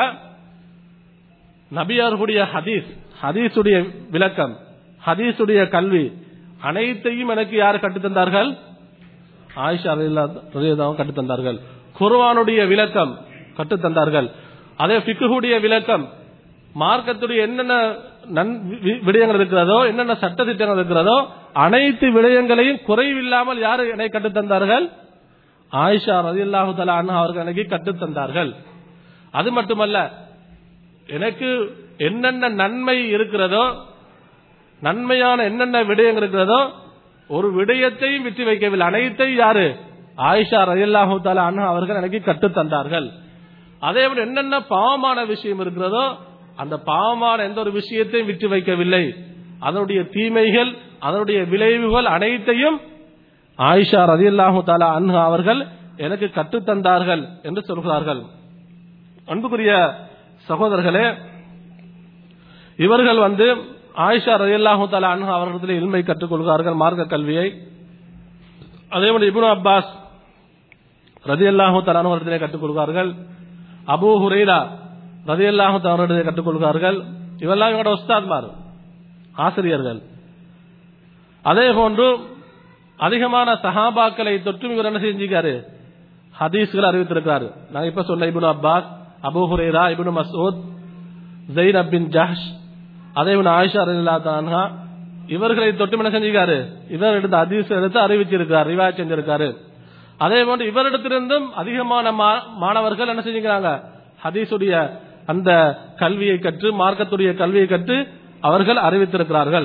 நபியாருடைய ஹதீஸ் ஹதீஸுடைய விளக்கம் ஹதீஸுடைய கல்வி அனைத்தையும் எனக்கு யார் கற்றுத்தந்தார்கள் ஆயிஷா ரலியல்லாஹு கற்றுத்தந்தார்கள் குர்ஆனுடைய விளக்கம் கற்றுத்தந்தார்கள் அதே ஃபிக்குடைய விளக்கம் மார்க்கத்துடைய என்னென்ன நன் வி- விடயங்கள் இருக்கிறதோ என்னென்ன சட்ட திட்டங்கள் இருக்கிறதோ அனைத்து விடயங்களையும் குறைவில்லாமல் யார் எனக்கு கற்றுத்தந்தார்கள் ஆயிஷா ரலியல்லாஹு தஆலா அன்ஹா அவர்கள் எனக்கு கற்றுத்தந்தார்கள் அது மட்டுமல்ல எனக்கு என்னென்ன நன்மை இருக்கிறதோ நன்மையான என்னென்ன விடயங்கள் இருக்கிறதோ ஒரு விடயத்தையும் விட்டு வைக்கவில்லை அனைத்தையும் யாரு ஆயிஷா ரலியல்லாஹு தஆலா அன்ஹா அவர்கள் எனக்கு கற்றுத் தந்தார்கள் அதே போல என்னென்ன பாவமான விஷயம் இருக்கிறதோ அந்த பாவமான எந்த ஒரு விஷயத்தையும் விட்டு வைக்கவில்லை அதனுடைய தீமைகள் அதனுடைய விளைவுகள் அனைத்தையும் ஆயிஷா ரலியல்லாஹு தஆலா அன்ஹா அவர்கள் எனக்கு கற்றுத் தந்தார்கள் என்று சொல்கிறார்கள் அன்புக்குரிய சகோதரர்களே இவர்கள் வந்து ஆயிஷா ரலியல்லாஹு தஆலா அன்ஹா அவர்களிடத்தில் இல்மை கற்றுக்கொள்கிறார்கள் மார்க்க கல்வியை அதே போல இப்னு அப்பாஸ் ரலியல்லாஹு தஆலா அன்ஹு அவர்களிடத்தில் கற்றுக்கொள்கிறார்கள் அபூ ஹுரைரா ரலியல்லாஹு தஆலா அவர்களிடத்தில் கற்றுக்கொள்கிறார்கள் இவெல்லாம் இவங்களோட உஸ்தாத்மார் ஆசிரியர்கள் அதே போன்று அதிகமான சஹாபாக்களை தொற்றும் இவர் என்ன செஞ்சிருக்காரு ஹதீஸ்கள் அறிவித்திருக்கிறார் நான் இப்ப சொன்ன ibn Abbas Abu Hurairah ibn Masud Zainab bint Jahsh அதே போல ஆயிஷா ரலியல்லாஹு தஆலா அன்ஹா இவர்களை தொட்டு என்ன செஞ்சிருக்காரு இவர் எடுத்து அதிச எடுத்து அறிவிச்சிருக்கார் ரிவா செஞ்சிருக்காரு அதே போன்று இவரிடத்திலிருந்தும் அதிகமான மா- மாணவர்கள் என்ன செஞ்சுக்கிறாங்க ஹதீஸுடைய அந்த கல்வியை கற்று மார்க்கத்துடைய கல்வியை கற்று அவர்கள் அறிவித்திருக்கிறார்கள்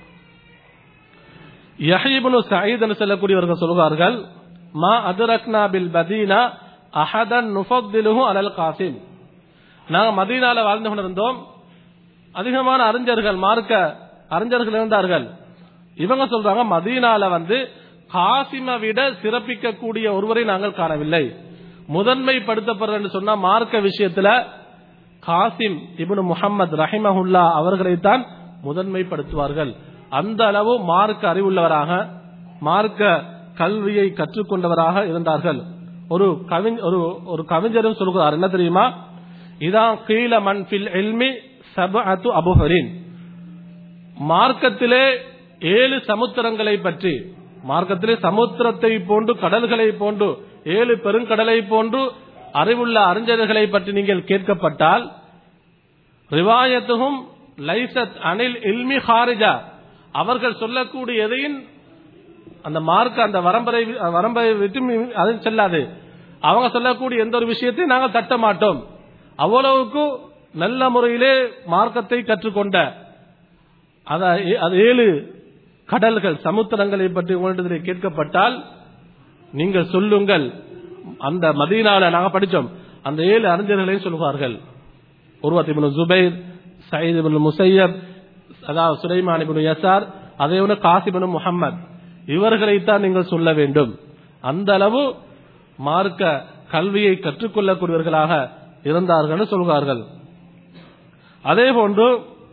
யஹீபுனு சயீத் என்று சொல்லக்கூடியவர்கள் சொல்கிறார்கள் மா அதுரக்னா பில் பதீனா அஹதன் நுஃபத்திலுஹு அலல் காசிம் நாங்கள் மதீனால வாழ்ந்து கொண்டிருந்தோம் அதிகமான அறிஞர்கள் மார்க்க அறிஞர்கள் இருந்தார்கள் இவங்க சொல்றாங்க மதீனால வந்து காசிமை விட சிறப்பிக்கக்கூடிய ஒருவரை நாங்கள் காணவில்லை முதன்மைப்படுத்தப்படுற என்று சொன்னா மார்க்க விஷயத்துல காசிம் இப்னு முஹம்மது ரஹிமஹுல்லா அவர்களைத்தான் முதன்மைப்படுத்துவார்கள் அந்த அளவு மார்க்க அறிவுள்ளவராக மார்க்க கல்வியை கற்றுக்கொண்டவராக இருந்தார்கள் ஒரு கவிஞ ஒரு ஒரு கவிஞரும் சொல்கிறார் என்ன தெரியுமா இதான் கீழ மன்பில் எல்மி சபஅத்து அபுஹரின் மார்க்கத்திலே ஏழு சமுத்திரங்களை பற்றி மார்க்கத்திலே சமுத்திரத்தை போன்று கடல்களை போன்று ஏழு பெருங்கடலை போன்று அறிவுள்ள அறிஞர்களை பற்றி நீங்கள் கேட்கப்பட்டால் ரிவாயத்துகும் லைசத் அனில் இல்மி ஹாரிஜா அவர்கள் சொல்லக்கூடிய எதையும் அந்த மார்க் அந்த வரம்பரை வரம்பை விட்டு மீ- அது செல்லாது அவங்க சொல்லக்கூடிய எந்த ஒரு விஷயத்தையும் நாங்கள் தட்ட மாட்டோம் அவ்வளவுக்கு நல்ல முறையிலே மார்க்கத்தை கற்றுக்கொண்ட அத- அது ஏழு கடல்கள் சமுத்திரங்களை பற்றி உங்களிடத்தில் கேட்கப்பட்டால் நீங்கள் சொல்லுங்கள் அந்த மதீனால நாங்க படிச்சோம் அந்த ஏழு அறிஞர்களையும் சொல்வார்கள் உருவத் இப்னு ஜுபைர் சயீத் இப்னு முசையப் அதாவது சுலைமான் இப்னு யசார் அதே போல காசிபனு முஹம்மத் இவர்களைத்தான் நீங்கள் சொல்ல வேண்டும் அந்த அளவு மார்க்க கல்வியை கற்றுக்கொள்ளக்கூடியவர்களாக இருந்தார்கள் சொல்கிறார்கள் அதே போன்று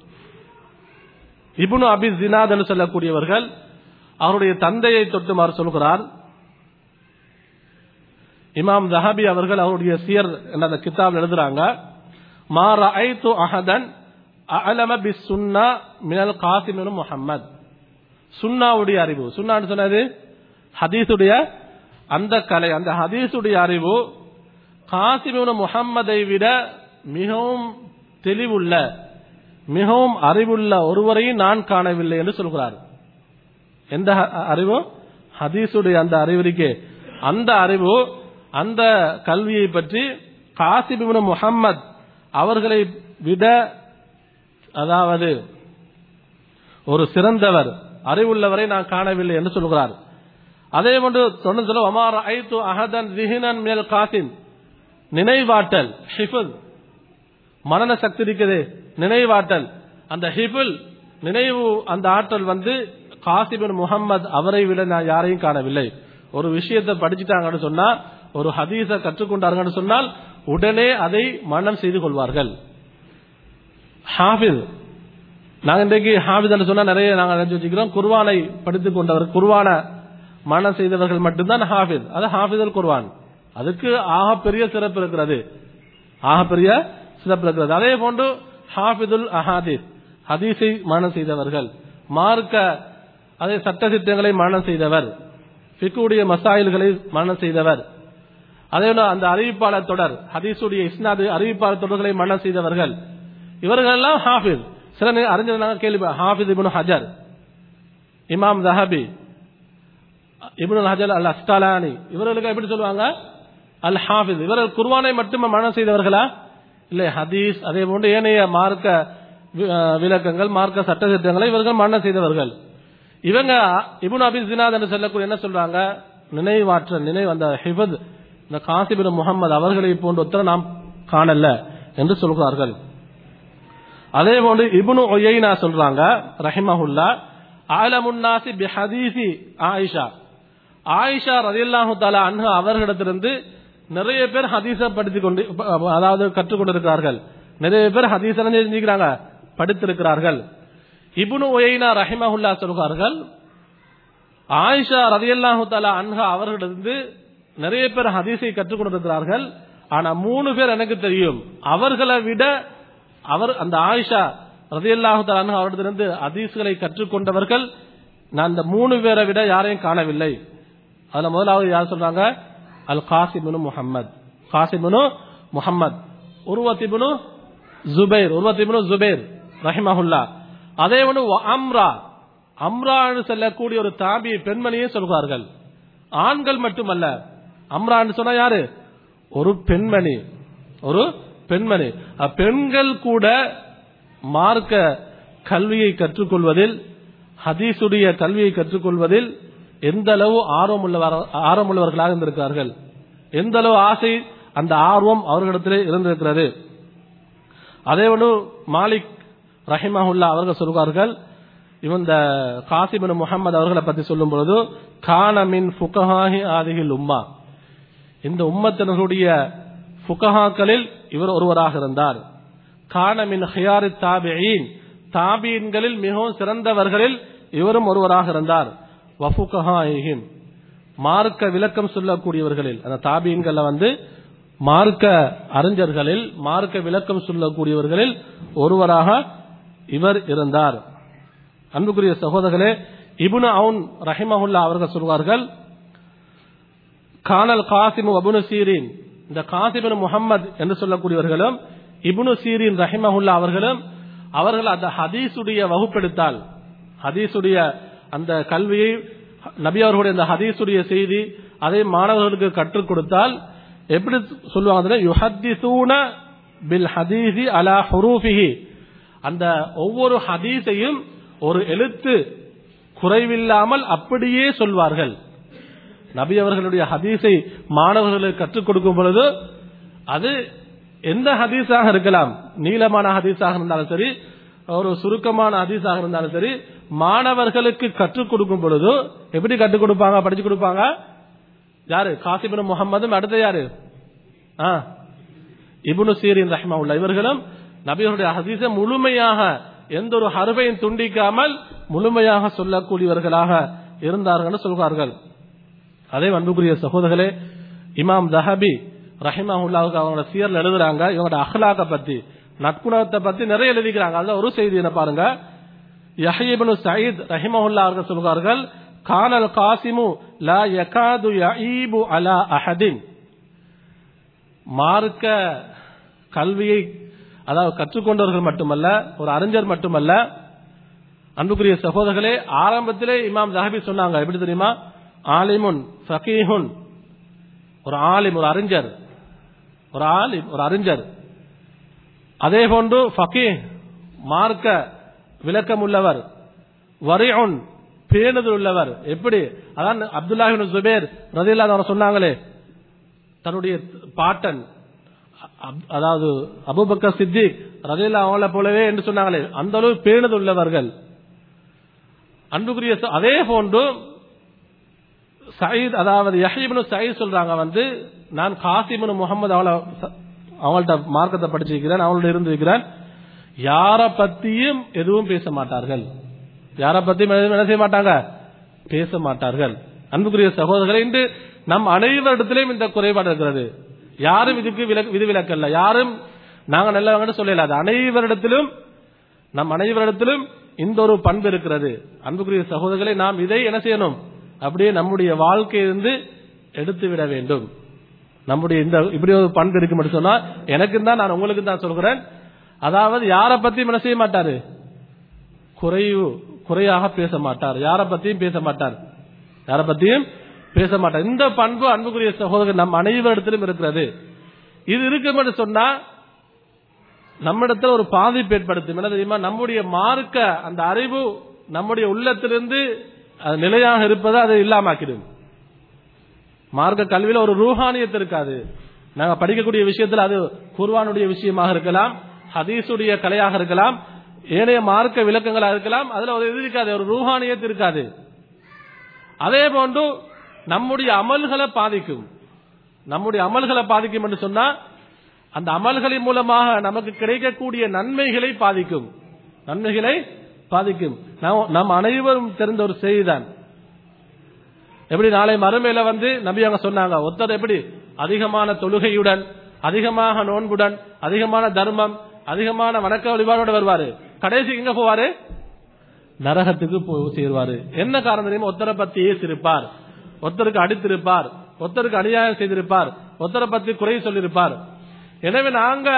இப்னு அபி ஜினாத் என்று சொல்லக்கூடியவர்கள் அவருடைய தந்தையை தொட்டுமாறு சொல்கிறார் இமாம் ஜஹாபி அவர்கள் அவருடைய சியர் என்ற அந்த கிதாப் எழுதுறாங்க மா ரஅய்து அஹதன் அஅலம பிஸ் சுன்னா மினல் காசிம் இப்னு முஹம்மத் சுன்னாவுடைய அறிவு சுன்னான்னு சொன்னது ஹதீஸுடைய அந்த கலை அந்த ஹதீஸுடைய அறிவு காசிம் இப்னு முஹம்மதை விட மிகவும் தெளிவுள்ள மிகவும் அறிவுள்ள ஒருவரையும் நான் காணவில்லை என்று சொல்கிறார் எந்த ஹ- அறிவு ஹதீஸுடைய அந்த அறிவிற்கே அந்த அறிவு அந்த கல்வியை பற்றி காசிப் இப்னு முஹம்மத் அவர்களை விட அதாவது ஒரு சிறந்தவர் அறிவுள்ளவரை நான் காணவில்லை என்று சொல்கிறார் அதே போன்று தொடர்ந்து சொல்ல அமார் ஐத்து அஹதன் திஹினன் மேல் காசிம் நினைவாட்டல் ஹிஃபுல் மனன சக்தி இருக்குது நினைவாற்றல் அந்த ஹிபுல் நினைவு அந்த ஆற்றல் வந்து காசிபின் முகம்மது அவரை விட நான் யாரையும் காணவில்லை ஒரு விஷயத்தை படிச்சுட்டாங்கன்னு சொன்னா ஒரு ஹதீஸ கற்றுக்கொண்டார்கள்னு சொன்னால் உடனே அதை மனம் செய்து கொள்வார்கள் ஹாஃபிஸ் நாங்க இன்றைக்கு ஹாஃபிஸ் சொன்னா நிறைய நாங்க நினைச்சு வச்சுக்கிறோம் குர்வானை படித்துக் கொண்டவர் குர்வான மனம் செய்தவர்கள் மட்டும்தான் ஹாஃபிஸ் அது ஹாஃபிதல் குர்வான் அதுக்கு ஆக பெரிய சிறப்பு இருக்கிறது ஆக பெரிய சிறப்பு இருக்கிறது அதே போன்று ஹாஃபிதுல் அஹாதீஸ் ஹதீஸை மரணம் செய்தவர்கள் மார்க்க அதே சட்ட திட்டங்களை மரணம் செய்தவர் ஃபிக்குடைய மசாயில்களை மரணம் செய்தவர் அதே போல அந்த அறிவிப்பாளர் தொடர் ஹதீஸுடைய இஸ்னாது அறிவிப்பாளர் தொடர்களை மரணம் செய்தவர்கள் இவர்கள் எல்லாம் ஹாஃபிஸ் சில நே- அறிஞர் நாங்கள் கேள்வி ஹாஃபிஸ் இப்னு ஹஜர் இமாம் ஜஹபி இப்னு ஹஜர் அல் அஸ்கலானி இவர்களுக்கு எப்படி சொல்லுவாங்க அல் ஹாஃபிஸ் இவர்கள் குர்வானை மட்டுமே மரணம் செய்தவர்களா இல்லை ஹதீஸ் அதே போன்று ஏனைய மார்க்க வி- அஹ் விளக்கங்கள் மார்க்க சட்ட திட்டங்களை இவர்கள் மரணம் செய்தவர்கள் இவங்க இப்னு அபி ஜினாத் என்று சொல்லக்கூடிய என்ன சொல்றாங்க நினைவாற்றல் நினைவு அந்த ஹிபத் இந்த காசிபின் முகமது அவர்களை போன்ற ஒருத்தரை நாம் காணல என்று சொல்கிறார்கள் அதே போன்று இப்னு ஒய்னா சொல்றாங்க ரஹிமஹுல்லா ஆலமுன்னாசி பி ஹதீசி ஆயிஷா ஆயிஷா ரதியல்லாஹு தாலா அன்ஹா அவர்களிடத்திலிருந்து நிறைய பேர் ஹதீஸ படித்துக் கொண்டு அதாவது கற்றுக்கொண்டிருக்கிறார்கள் நிறைய பேர் ஹதீஸ் செஞ்சுக்கிறாங்க படித்திருக்கிறார்கள் இப்னு ஒய்னா ரஹிமஹுல்லா சொல்கிறார்கள் ஆயிஷா ரதியல்லாஹு தாலா அன்ஹா அவர்களிடந்து நிறைய பேர் ஹதீஸை கற்றுக் கொண்டிருக்கிறார்கள் ஆனா மூணு பேர் எனக்கு தெரியும் அவர்களை விட அவர் அந்த ஆயிஷா ரதியல்லாஹு தாலா அன்ஹா அவரிடத்திலிருந்து ஹதீஸ்களை கற்றுக்கொண்டவர்கள் நான் இந்த மூணு பேரை விட யாரையும் காணவில்லை அதுல முதலாவது யார் சொல்றாங்க அல் காசிமுனு முஹம்மத் காசிமுனு முஹம்மத் உருவத்திபுனு ஜுபைர் உருவத்திபுனு ஜுபைர் ரஹிமஹுல்லா அதே ஒன்று அம்ரா அம்ரான்னு சொல்லக்கூடிய ஒரு தாபி பெண்மணியை சொல்கிறார்கள் ஆண்கள் மட்டுமல்ல அம்ரான்னு சொன்னா யாரு ஒரு பெண்மணி ஒரு பெண்மணி பெண்கள் கூட மார்க்க கல்வியை கற்றுக்கொள்வதில் ஹதீசுடைய கல்வியை கற்றுக்கொள்வதில் எந்த அளவு ஆர்வம் உள்ளவர் ஆர்வமுள்ளவர்களாக இருந்திருக்கிறார்கள் எந்த அளவு ஆசை அந்த ஆர்வம் அவர்களிடத்திலே இருந்திருக்கிறது அதே ஒன்று மாலிக் ரஹிமஹுல்லா அவர்கள் சொல்வார்கள் இந்த காசிபின் முகமது அவர்களை பற்றி சொல்லும் பொழுது கானமின் ஃபுகஹாஹி ஆதிகில் உம்மா இந்த உம்மத்தினருடைய ஃபுகஹாக்களில் இவர் ஒருவராக இருந்தார் கானமின் ஹியாரி தாபியின் தாபீன்களில் மிகவும் சிறந்தவர்களில் இவரும் ஒருவராக இருந்தார் வஃபுகஹாஹிம் மார்க்க விளக்கம் சொல்லக்கூடியவர்களில் அந்த தாபீன்கள்ல வந்து மார்க்க அறிஞர்களில் மார்க்க விளக்கம் சொல்லக்கூடியவர்களில் ஒருவராக இவர் இருந்தார் அன்புக்குரிய சகோதரர்களே இபுனு அவுன் ரஹிமஹுல்லா அவர்கள் சொல்வார்கள் கானல் காசிமு அபுனு சீரின் இந்த காசிபின் முகம்மது என்று சொல்லக்கூடியவர்களும் இபுனு சீரின் ரஹிமஹுல்லா அவர்களும் அவர்கள் அந்த ஹதீசுடைய வகுப்பெடுத்தால் ஹதீசுடைய அந்த கல்வியை நபி அவர்களுடைய அந்த ஹதீசுடைய செய்தி அதை மாணவர்களுக்கு கற்றுக் கொடுத்தால் எப்படி சொல்லுவாங்க யுஹத்திசூன பில் ஹதீசி அலா ஹுரூஃபிஹி அந்த ஒவ்வொரு ஹதீஸையும் ஒரு எழுத்து குறைவில்லாமல் அப்படியே சொல்வார்கள் நபி அவர்களுடைய ஹதீஸை மாணவர்களுக்கு கற்றுக் கொடுக்கும் பொழுது அது எந்த ஹதீஸாக இருக்கலாம் நீளமான ஹதீஸாக இருந்தாலும் சரி ஒரு சுருக்கமான ஹதீஸாக இருந்தாலும் சரி மாணவர்களுக்கு கற்றுக் கொடுக்கும் பொழுது எப்படி கற்றுக் கொடுப்பாங்க படிச்சு கொடுப்பாங்க யாரு காசிபின் முகமதும் அடுத்த யாரு ஆ இபுனு சீரின் ரஹ்மா உள்ள இவர்களும் நபிகளுடைய ஹதீஸை முழுமையாக எந்த ஒரு ஹருவையும் துண்டிக்காமல் முழுமையாக சொல்லக்கூடியவர்களாக இருந்தார்கள் சொல்வார்கள் அதே அன்புக்குரிய சகோதரர்களே இமாம் தஹபி ரஹிமாவுல்லாவுக்கு அவங்களோட சீர்ல எழுதுறாங்க இவங்களோட அஹ்லாக்க பத்தி நட்புணத்தை பத்தி நிறைய எழுதிக்கிறாங்க அதுல ஒரு செய்தி என்ன பாருங்க யஹீபனு சயீத் ரஹிமஹுல்லா அவர்கள் சொல்வார்கள் கானல் காசிமு லா யகாது யஈபு அலா அஹதின் மார்க்க கல்வியை அதாவது கற்றுக்கொண்டவர்கள் மட்டுமல்ல ஒரு அறிஞர் மட்டுமல்ல அன்புக்குரிய சகோதரர்களே ஆரம்பத்திலே இமாம் ஜஹபி சொன்னாங்க எப்படி தெரியுமா ஆலிமுன் ஃபகீஹுன் ஒரு ஆலிம் ஒரு அறிஞர் ஒரு ஆலிம் ஒரு அறிஞர் அதே போன்று ஃபகீ மார்க்க விளக்கம் உள்ளவர் வரியுன் பேணுதல் உள்ளவர் எப்படி அதான் அப்துல்லாஹின் சுபேர் ரதில்லா சொன்னாங்களே தன்னுடைய பாட்டன் அதாவது அபுபக்கர் சித்திக் ரதில்லா அவங்கள போலவே என்று சொன்னாங்களே அந்த அளவு பேணுதல் உள்ளவர்கள் அன்புக்குரிய அதே போன்று சயீத் அதாவது யஹீப்னு சயீத் சொல்றாங்க வந்து நான் காசிமனு முகமது அவளை அவங்கள்ட்ட மார்க்கத்தை படிச்சிருக்கிறேன் அவங்கள்ட்ட இருந்து இருக்கிறேன் யார பத்தியும் எதுவும் பேச மாட்டார்கள் யார பத்தியும் எதுவும் என்ன செய்ய மாட்டாங்க பேச மாட்டார்கள் அன்புக்குரிய சகோதரர்களை இன்று நம் அனைவரிடத்திலும் இந்த குறைபாடு இருக்கிறது யாரும் இதுக்கு விலக்கு விதி விலக்கல்ல யாரும் நாங்க நல்லவங்கன்னு சொல்லலாது அனைவரிடத்திலும் நம் அனைவரிடத்திலும் இந்த ஒரு பண்பு இருக்கிறது அன்புக்குரிய சகோதரர்களை நாம் இதை என்ன செய்யணும் அப்படியே நம்முடைய வாழ்க்கையிலிருந்து எடுத்து விட வேண்டும் நம்முடைய இந்த இப்படி ஒரு பண்பு இருக்கு மட்டும் சொன்னா எனக்கு தான் நான் உங்களுக்கு தான் சொல்கிறேன் அதாவது யாரை பத்தியும் என்ன செய்ய மாட்டாரு குறைவு குறையாக பேச மாட்டார் யாரை பத்தியும் பேச மாட்டார் யாரை பத்தியும் பேச மாட்டார் இந்த பண்பு அன்புக்குரிய சகோதரர் நம் அனைவரிடத்திலும் இருக்கிறது இது இருக்கும் என்று சொன்னா நம்மிடத்தில் ஒரு பாதிப்பு ஏற்படுத்தும் என்ன தெரியுமா நம்முடைய மார்க்க அந்த அறிவு நம்முடைய உள்ளத்திலிருந்து அது நிலையாக இருப்பதை அதை இல்லாமாக்கிடும் மார்க்க கல்வியில ஒரு ரூஹானியத்து இருக்காது நாங்க படிக்கக்கூடிய விஷயத்துல அது குர்வானுடைய விஷயமாக இருக்கலாம் ஹதீஸுடைய கலையாக இருக்கலாம் ஏனைய மார்க்க விளக்கங்களாக இருக்கலாம் அதுல ஒரு இது இருக்காது ஒரு ரூஹானியத்து இருக்காது அதே போன்று நம்முடைய அமல்களை பாதிக்கும் நம்முடைய அமல்களை பாதிக்கும் என்று சொன்னா அந்த அமல்களின் மூலமாக நமக்கு கிடைக்கக்கூடிய நன்மைகளை பாதிக்கும் நன்மைகளை பாதிக்கும் நம் அனைவரும் தெரிந்த ஒரு செய்திதான் எப்படி நாளை மறுமையில வந்து நபி அவங்க சொன்னாங்க ஒருத்தர் எப்படி அதிகமான தொழுகையுடன் அதிகமாக நோன்புடன் அதிகமான தர்மம் அதிகமான வணக்க வழிபாடோட வருவாரு கடைசி எங்க போவாரு நரகத்துக்கு போய் சேருவாரு என்ன காரணம் தெரியுமா ஒருத்தரை பத்தி ஏசிருப்பார் ஒருத்தருக்கு அடித்திருப்பார் ஒருத்தருக்கு அநியாயம் செய்திருப்பார் ஒருத்தரை பத்தி குறை சொல்லியிருப்பார் எனவே நாங்க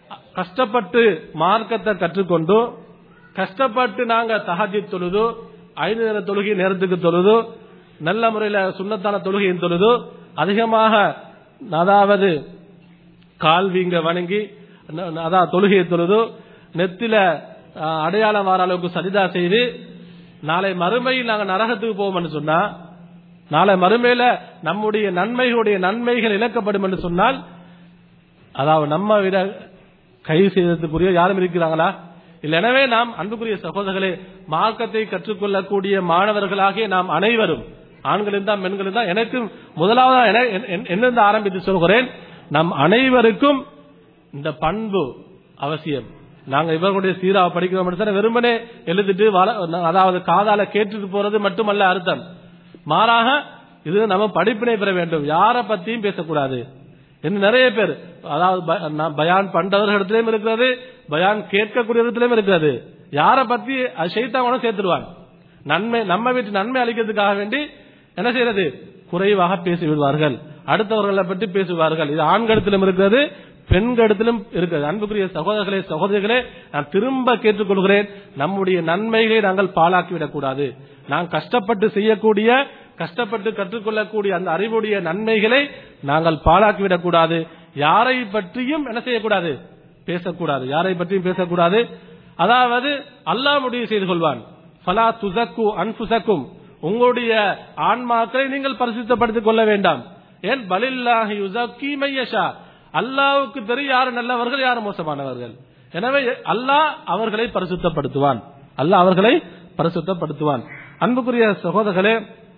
கஷ்டப்பட்டு மார்க்கத்தை கற்றுக்கொண்டு கஷ்டப்பட்டு நாங்க தஹஜி தொழுது ஐந்து நேர தொழுகை நேரத்துக்கு தொழுது நல்ல முறையில சுண்ணத்தான தொழுகையின் தொழுது அதிகமாக அதாவது கால் வீங்க வணங்கி ந- ந- அதான் தொழுகையை தொழுது நெத்தில அஹ், அடையாளம் வர அளவுக்கு சஜிதா செய்து நாளை மறுமையில் நாங்கள் நரகத்துக்கு போவோம்னு சொன்னா நாளை மறுமையில நம்முடைய நன்மைகளுடைய நன்மைகள் இழக்கப்படும் என்று சொன்னால் அதாவது நம்ம விட கை செய்ததுக்குரிய யாரும் இருக்கிறாங்களா இல்ல எனவே நாம் அன்புக்குரிய சகோதரர்களே மார்க்கத்தை கற்றுக்கொள்ளக்கூடிய மாணவர்களாகிய நாம் அனைவரும் ஆண்களும் தான் பெண்களும் தான் எனக்கு முதலாவது என- என்- என்- என்னிருந்து ஆரம்பித்து சொல்கிறேன் நம் அனைவருக்கும் இந்த பண்பு அவசியம் நாங்க இவர்களுடைய சீராவை படிக்கிறோம் என்று சொன்னா வெறுமனே எழுதிட்டு வள- அதாவது காதால கேட்டுட்டு போறது மட்டுமல்ல அர்த்தம் மாறாக இது நம்ம படிப்பினை பெற வேண்டும் யாரை பத்தியும் பேசக்கூடாது இன்னும் நிறைய பேர் அதாவது ப- நான் பயான் பண்றவர்களிடத்திலும் இருக்கிறது பயான் கேட்கக்கூடிய இடத்திலும் இருக்கிறது யாரை பத்தி அது ஷைத்தான் கூட சேர்த்துடுவான் நன்மை நம்ம வீட்டு நன்மை அளிக்கிறதுக்காக வேண்டி என்ன செய்யறது குறைவாக பேசி விடுவார்கள் அடுத்தவர்களை பற்றி பேசுவார்கள் இது ஆண்களிடத்திலும் இருக்கிறது பெண்களிடத்திலும் இருக்கிறது அன்புக்குரிய சகோதரர்களே சகோதரிகளே நான் திரும்ப கேட்டுக்கொள்கிறேன் நம்முடைய நன்மைகளை நாங்கள் பாழாக்கிவிடக் கூடாது நாம் கஷ்டப்பட்டு செய்யக்கூடிய கஷ்டப்பட்டு கற்றுக்கொள்ளக்கூடிய அந்த அறிவுடைய நன்மைகளை நாங்கள் பாழாக்கிவிடக் கூடாது யாரை பற்றியும் என்ன செய்யக்கூடாது பேசக்கூடாது யாரை பற்றியும் பேசக்கூடாது அதாவது அல்லாஹ் முடிவு செய்து கொள்வான் ஃபலா துசக்கு அன்புசக்கும் உங்களுடைய ஆன்மாக்களை நீங்கள் பரிசுத்தப்படுத்திக் கொள்ள வேண்டாம் ஏன் பலில்லாஹி யுசக்கி மையஷா அல்லாவுக்கு தெரியும் யாரு நல்லவர்கள் யாரு மோசமானவர்கள் எனவே அல்லாஹ் அவர்களை பரிசுத்தப்படுத்துவான் அல்லாஹ் அவர்களை பரிசுத்தப்படுத்துவான் அன்புக்குரிய சகோதரர்களே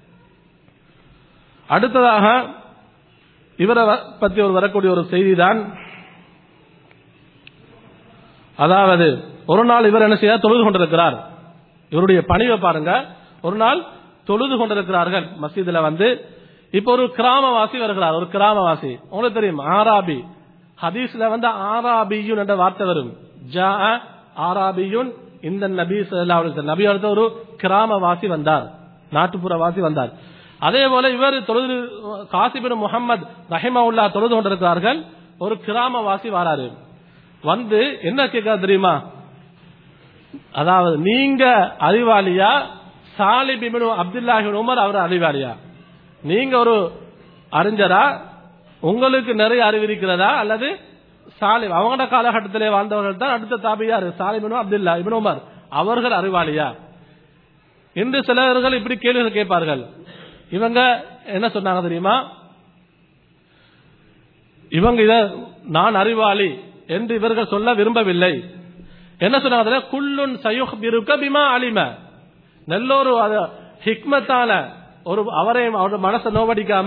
அடுத்ததாக இவரை வ- பற்றி ஒரு வரக்கூடிய ஒரு செய்திதான் அதாவது ஒரு நாள் இவர் என்ன செய்ய தொழுது கொண்டிருக்கிறார் இவருடைய பணிவை பாருங்க ஒரு நாள் தொழுது கொண்டிருக்கிறார்கள் மசீதுல வந்து இப்ப ஒரு கிராமவாசி வருகிறார் ஒரு கிராமவாசி உங்களுக்கு தெரியும் ஆராபி ஹதீஸ்ல வந்து ஆராபியுன் என்ற வார்த்தை வரும் ஜா ஆராபியுன் இந்த நபி ஸல்லல்லாஹு அலைஹி வஸல்லம் நபி அடுத்த ஒரு கிராமவாசி வந்தார் நாட்டுப்புறவாசி வந்தார் அதே போல இவர் தொழுது காசிபின் முகமது ரஹிமவுல்லா தொழுது கொண்டிருக்கிறார்கள் ஒரு கிராமவாசி வராரு வந்து என்ன கேட்க தெரியுமா அதாவது நீங்க அறிவாளியா சாலிப் இப்னு அப்துல்லாஹி இப்னு உமர் அவர் அறிவாளியா நீங்க ஒரு அறிஞரா உங்களுக்கு நிறைய அறிவு இருக்கிறதா அல்லது சாலிப் அவங்களோட காலகட்டத்திலே வாழ்ந்தவர்கள் தான் அடுத்த தாபியார் சாலிப் இப்னு அப்துல்லா இப்னு உமர் அவர்கள் அறிவாளியா இன்று சிலர்கள் இப்படி கேள்விகள் கேட்பார்கள் இவங்க என்ன சொன்னாங்க தெரியுமா இவங்க இத நான் அறிவாளி என்று இவர்கள் சொல்ல விரும்பவில்லை என்ன சொன்னாங்க தெரியுமா? குல்லுன் சயுஹ்பிருக்க பிமா அலிம நல்லொரு அது ஹிக்மத்தான ஒரு அவரையும் அவரோட மனசை நோவடிக்காம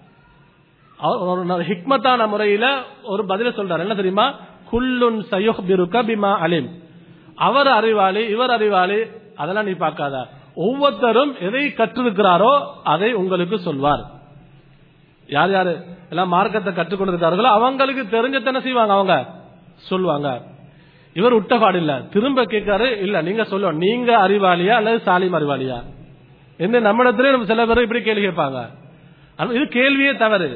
அவர் ஒரு ந- ஹிக்மத்தான முறையில ஒரு பதில சொல்றாரு என்ன தெரியுமா குல்லுன் சயுஹ்பிருக்க பிமா அலிம் அவர் அறிவாளி இவர் அறிவாளி அதெல்லாம் நீ பார்க்காத ஒவ்வொருத்தரும் எதை கற்றிருக்கிறாரோ அதை உங்களுக்கு சொல்வார் யார் யாரு எல்லாம் மார்க்கத்தை கற்றுக்கொண்டிருக்கார்களோ அவங்களுக்கு தெரிஞ்சத்தனை செய்வாங்க அவங்க சொல்லுவாங்க இவர் உட்டபாடு இல்ல திரும்ப கேட்காரு இல்ல நீங்க சொல்லுவோம் நீங்க அறிவாளியா அல்லது சாலிம் அறிவாளியா என்ன நம்மிடத்திலே நம்ம சில பேர் இப்படி கேள்வி கேட்பாங்க ஆனா இது கேள்வியே தவறு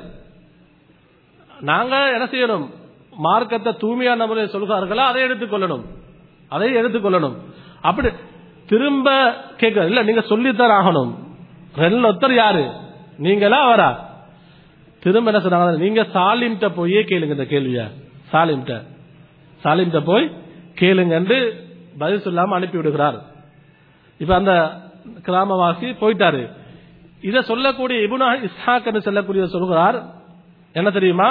நாங்க என்ன செய்யணும் மார்க்கத்தை தூய்மையான முறையில் சொல்கிறார்களோ அதை எடுத்துக்கொள்ளணும் அதை எடுத்துக்கொள்ளணும் அப்படி திரும்ப கேட்க இல்ல நீங்க சொல்லித்தான் ஆகணும் ரெண்டு ஒருத்தர் யாரு நீங்களா அவரா திரும்ப என்ன சொன்னாங்க நீங்க சாலிம்கிட்ட போயே கேளுங்க இந்த கேள்விய சாலிம்கிட்ட சாலிம்கிட்ட போய் கேளுங்க என்று பதில் சொல்லாம அனுப்பி விடுகிறார் இப்ப அந்த கிராமவாசி போயிட்டாரு இத சொல்லக்கூடிய இபுனா இஸ்ஹாக் என்று சொல்லக்கூடிய சொல்கிறார் என்ன தெரியுமா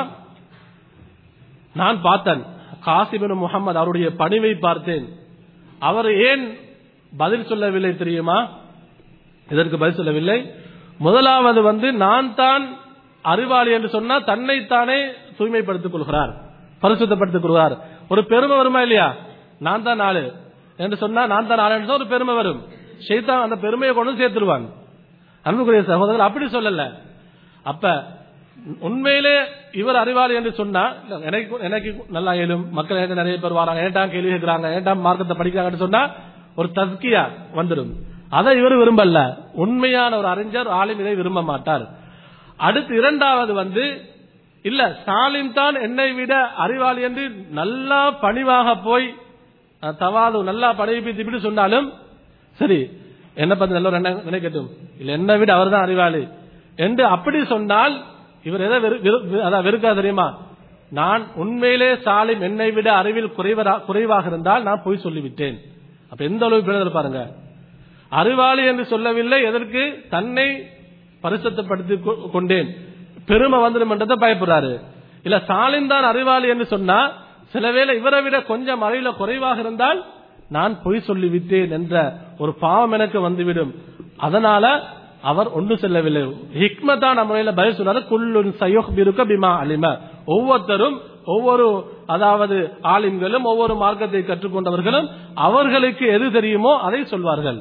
நான் பார்த்தேன் காசிபின் முகமது அவருடைய பணிவை பார்த்தேன் அவர் ஏன் பதில் சொல்லவில்லை தெரியுமா இதற்கு பதில் சொல்லவில்லை முதலாவது வந்து நான் தான் அறிவாளி என்று சொன்னா தன்னைத்தானே தூய்மைப்படுத்திக் கொள்கிறார் பரிசுத்தப்படுத்திக் கொள்கிறார் ஒரு பெருமை வருமா இல்லையா நான் தான் ஆளு என்று சொன்னா நான் தான் ஆளு என்று சொன்னா ஒரு பெருமை வரும் ஷைத்தான் அந்த பெருமையை கொண்டு வந்து சேர்த்துருவான் அன்புக்குரிய சகோதரர் அப்படி சொல்லல அப்ப உண்மையிலே இவர் அறிவாளி என்று சொன்னா இல்ல, எனக்கு எனக்கு நல்லா இயலும் மக்கள் என்கிட்ட நிறைய பேர் வராங்க ஏன்டா கேள்வி கேட்கிறாங்க ஏன்டா மார்க்கத்தை படிக்கிறாங்கன்னு சொன்னா ஒரு தஸ்கியா வந்துடும் அதை இவர் விரும்பல உண்மையான ஒரு அறிஞர் ஆளும் இதை விரும்ப மாட்டார் அடுத்து இரண்டாவது வந்து இல்ல ஸ்டாலின் தான் என்னை விட அறிவாளி என்று நல்லா பணிவாக போய் அஹ், தவாது நல்லா பணிவிப்பித்து இப்படி சொன்னாலும் சரி என்ன பத்தி நல்ல ஒரு எண்ணம் நினைக்கட்டும் இல்ல என்னை விட அவர் தான் அறிவாளி என்று அப்படி சொன்னால் இவர் எதை வெறு- வெறு- அதான் வெறுக்கா தெரியுமா நான் உண்மையிலே சாலிம் என்னை விட அறிவில் குறைவரா- குறைவாக இருந்தால் நான் பொய் சொல்லிவிட்டேன் அப்ப எந்த அளவு பிறகு பாருங்க அறிவாளி என்று சொல்லவில்லை எதற்கு தன்னை பரிசுத்தப்படுத்தி கொ- கொண்டேன் பெருமை வந்துடும் என்றதை பயப்படுறாரு இல்ல சாலின் தான் அறிவாளி என்று சொன்னா சிலவேளை இவரை விட கொஞ்சம் அறிவில குறைவாக இருந்தால் நான் பொய் சொல்லிவிட்டேன் என்ற ஒரு பாவம் எனக்கு வந்துவிடும் அதனால அவர் ஒன்று செல்லவில்லை ஹிக்மத்தான முறையில பதில் சொன்னாரு குல்லுன் சயோக் பிருக்க பிமா அலிம ஒவ்வொருத்தரும் ஒவ்வொரு அதாவது ஆலிம்களும் ஒவ்வொரு மார்க்கத்தை கற்றுக்கொண்டவர்களும் அவர்களுக்கு எது தெரியுமோ அதை சொல்வார்கள்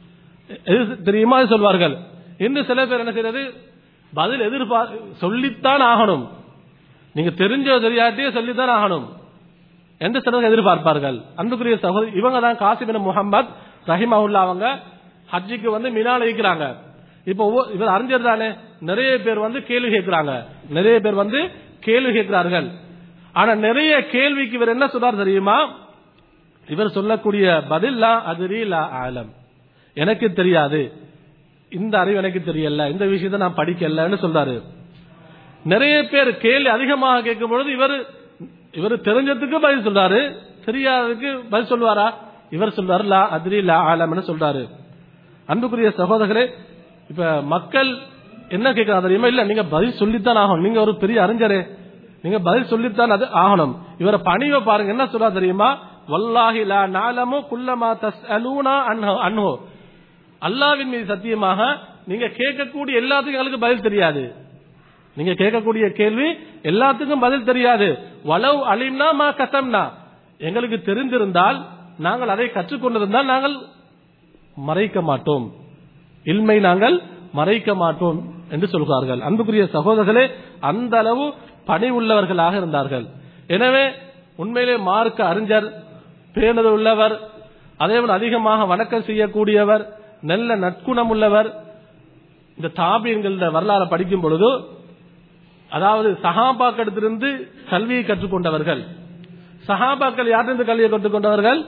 எது தெரியுமோ அதை சொல்வார்கள் இன்று சில பேர் என்ன செய்யறது பதில் எதிர்பார் சொல்லித்தான் ஆகணும் நீங்க தெரிஞ்சோ தெரியாட்டியோ சொல்லித்தான் ஆகணும் என்று சிலர் எதிர்பார்ப்பார்கள் அன்புக்குரிய சகோதரி இவங்க தான் காசிபின் முகமது ரஹிமவுல்லா அவங்க ஹஜ்ஜிக்கு வந்து மினால இருக்கிறாங்க இப்போ ஒவ்வொரு- இவர் அறிஞர் தானே நிறைய பேர் வந்து கேள்வி கேட்கிறாங்க நிறைய பேர் வந்து கேள்வி கேட்கிறார்கள் ஆனா நிறைய கேள்விக்கு இவர் என்ன சொல்றார் தெரியுமா இவர் சொல்லக்கூடிய பதில்லா அதிரி லா ஆலம் எனக்கு தெரியாது இந்த அறிவு எனக்கு தெரியல இந்த விஷயத்தை நான் படிக்கலன்னு சொல்றாரு நிறைய பேர் கேள்வி அதிகமாக கேட்கும் பொழுது இவர் இவர் தெரிஞ்சதுக்கு பதில் சொல்றாரு தெரியாததுக்கு பதில் சொல்வாரா இவர் சொல்றாரு லா அதிரி லா ஆலம்னு சொல்றாரு அன்புக்குரிய சகோதரர்களே இப்ப மக்கள் என்ன கேட்கறாங்க தெரியுமா இல்ல நீங்க பதில் சொல்லித்தான் ஆகணும் நீங்க ஒரு பெரிய அறிஞரே நீங்க பதில் சொல்லித்தான் அது ஆகணும் இவரை பணிவை பாருங்க என்ன சொல்றா தெரியுமா வல்லாஹி லா நாலமு குல்லமா தஸ் அலூனா அன்ஹோ அன்ஹோ அல்லாவின் மீது சத்தியமாக நீங்க கேட்கக்கூடிய எல்லாத்துக்கும் எங்களுக்கு பதில் தெரியாது நீங்க கேட்கக்கூடிய கேள்வி எல்லாத்துக்கும் பதில் தெரியாது வலவ் அலிம்னா மா கசம்னா எங்களுக்கு தெரிந்திருந்தால் நாங்கள் அதை கற்றுக்கொண்டிருந்தால் நாங்கள் மறைக்க மாட்டோம் இல்மை நாங்கள் மறைக்க மாட்டோம் என்று சொல்கிறார்கள் அன்புக்குரிய சகோதரர்களே அந்த அளவு பணி உள்ளவர்களாக இருந்தார்கள் எனவே உண்மையிலே மார்க்க அறிஞர் பேணுதல் உள்ளவர் அதேபோல் அதிகமாக வணக்கம் செய்யக்கூடியவர் நல்ல நற்குணம் உள்ளவர் இந்த தாபியன்கள வரலாறு படிக்கும் பொழுது அதாவது சஹாபாக்களிடத்திலிருந்து கல்வியை கற்றுக்கொண்டவர்கள் சஹாபாக்கள் யாரிலிருந்து கல்வியை கற்றுக்கொண்டவர்கள்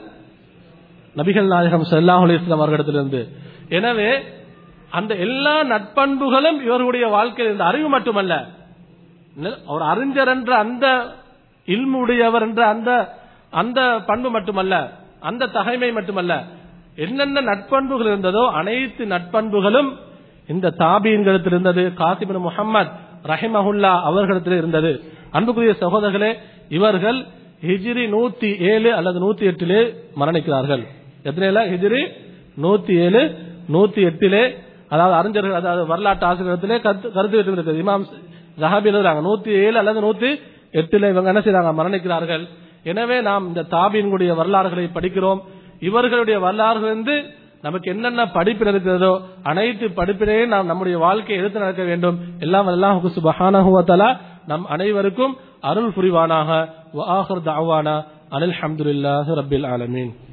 நபிகள் நாயகம் ஸல்லல்லாஹு அலைஹி வஸல்லம் அவர்களிடத்திலிருந்து எனவே அந்த எல்லா நட்பண்புகளும் இவர்களுடைய வாழ்க்கையில் இந்த அறிவு மட்டுமல்ல நெ- ஒரு அறிஞர் என்ற அந்த இல்முடையவர் என்ற அந்த அந்த பண்பு மட்டுமல்ல அந்த தகைமை மட்டுமல்ல என்னென்ன நட்பண்புகள் இருந்ததோ அனைத்து நட்பண்புகளும் இந்த தாபீன்களிடத்தில் இருந்தது காசிபின் முஹம்மத் ரஹிமஹுல்லா அவர்களிடத்தில் இருந்தது அன்புக்குரிய சகோதரர்களே இவர்கள் ஹிஜ்ரி நூத்தி ஏழு அல்லது நூத்தி எட்டிலே மரணிக்கிறார்கள் எத்தனைல ஹிஜ்ரி நூத்தி ஏழு நூத்தி எட்டிலே அதாவது அறிஞர்கள் அதாவது வரலாற்று ஆசிரியத்திலே கருத்து கருத்து வேற்றுமை இருக்குது இமாம் ஜஹாபி எழுதுறாங்க நூத்தி ஏழு அல்லது நூத்தி எட்டுல இவங்க என்ன செய்றாங்க மரணிக்கிறார்கள் எனவே நாம் இந்த தாபீன்களுடைய வரலாறுகளை படிக்கிறோம் இவர்களுடைய வரலாறுகளிலிருந்து நமக்கு என்னென்ன படிப்பில் இருக்கிறதோ அனைத்து படிப்பினையும் நாம் நம்முடைய வாழ்க்கையை எடுத்து நடக்க வேண்டும் எல்லாம் அல்லாஹு சுபஹானஹு வ தஆலா நம் அனைவருக்கும் அருள் புரிவானாக வ ஆஹிர் தஅவானா அனில் ஹம்துலில்லாஹி ரப்பில் ஆலமீன்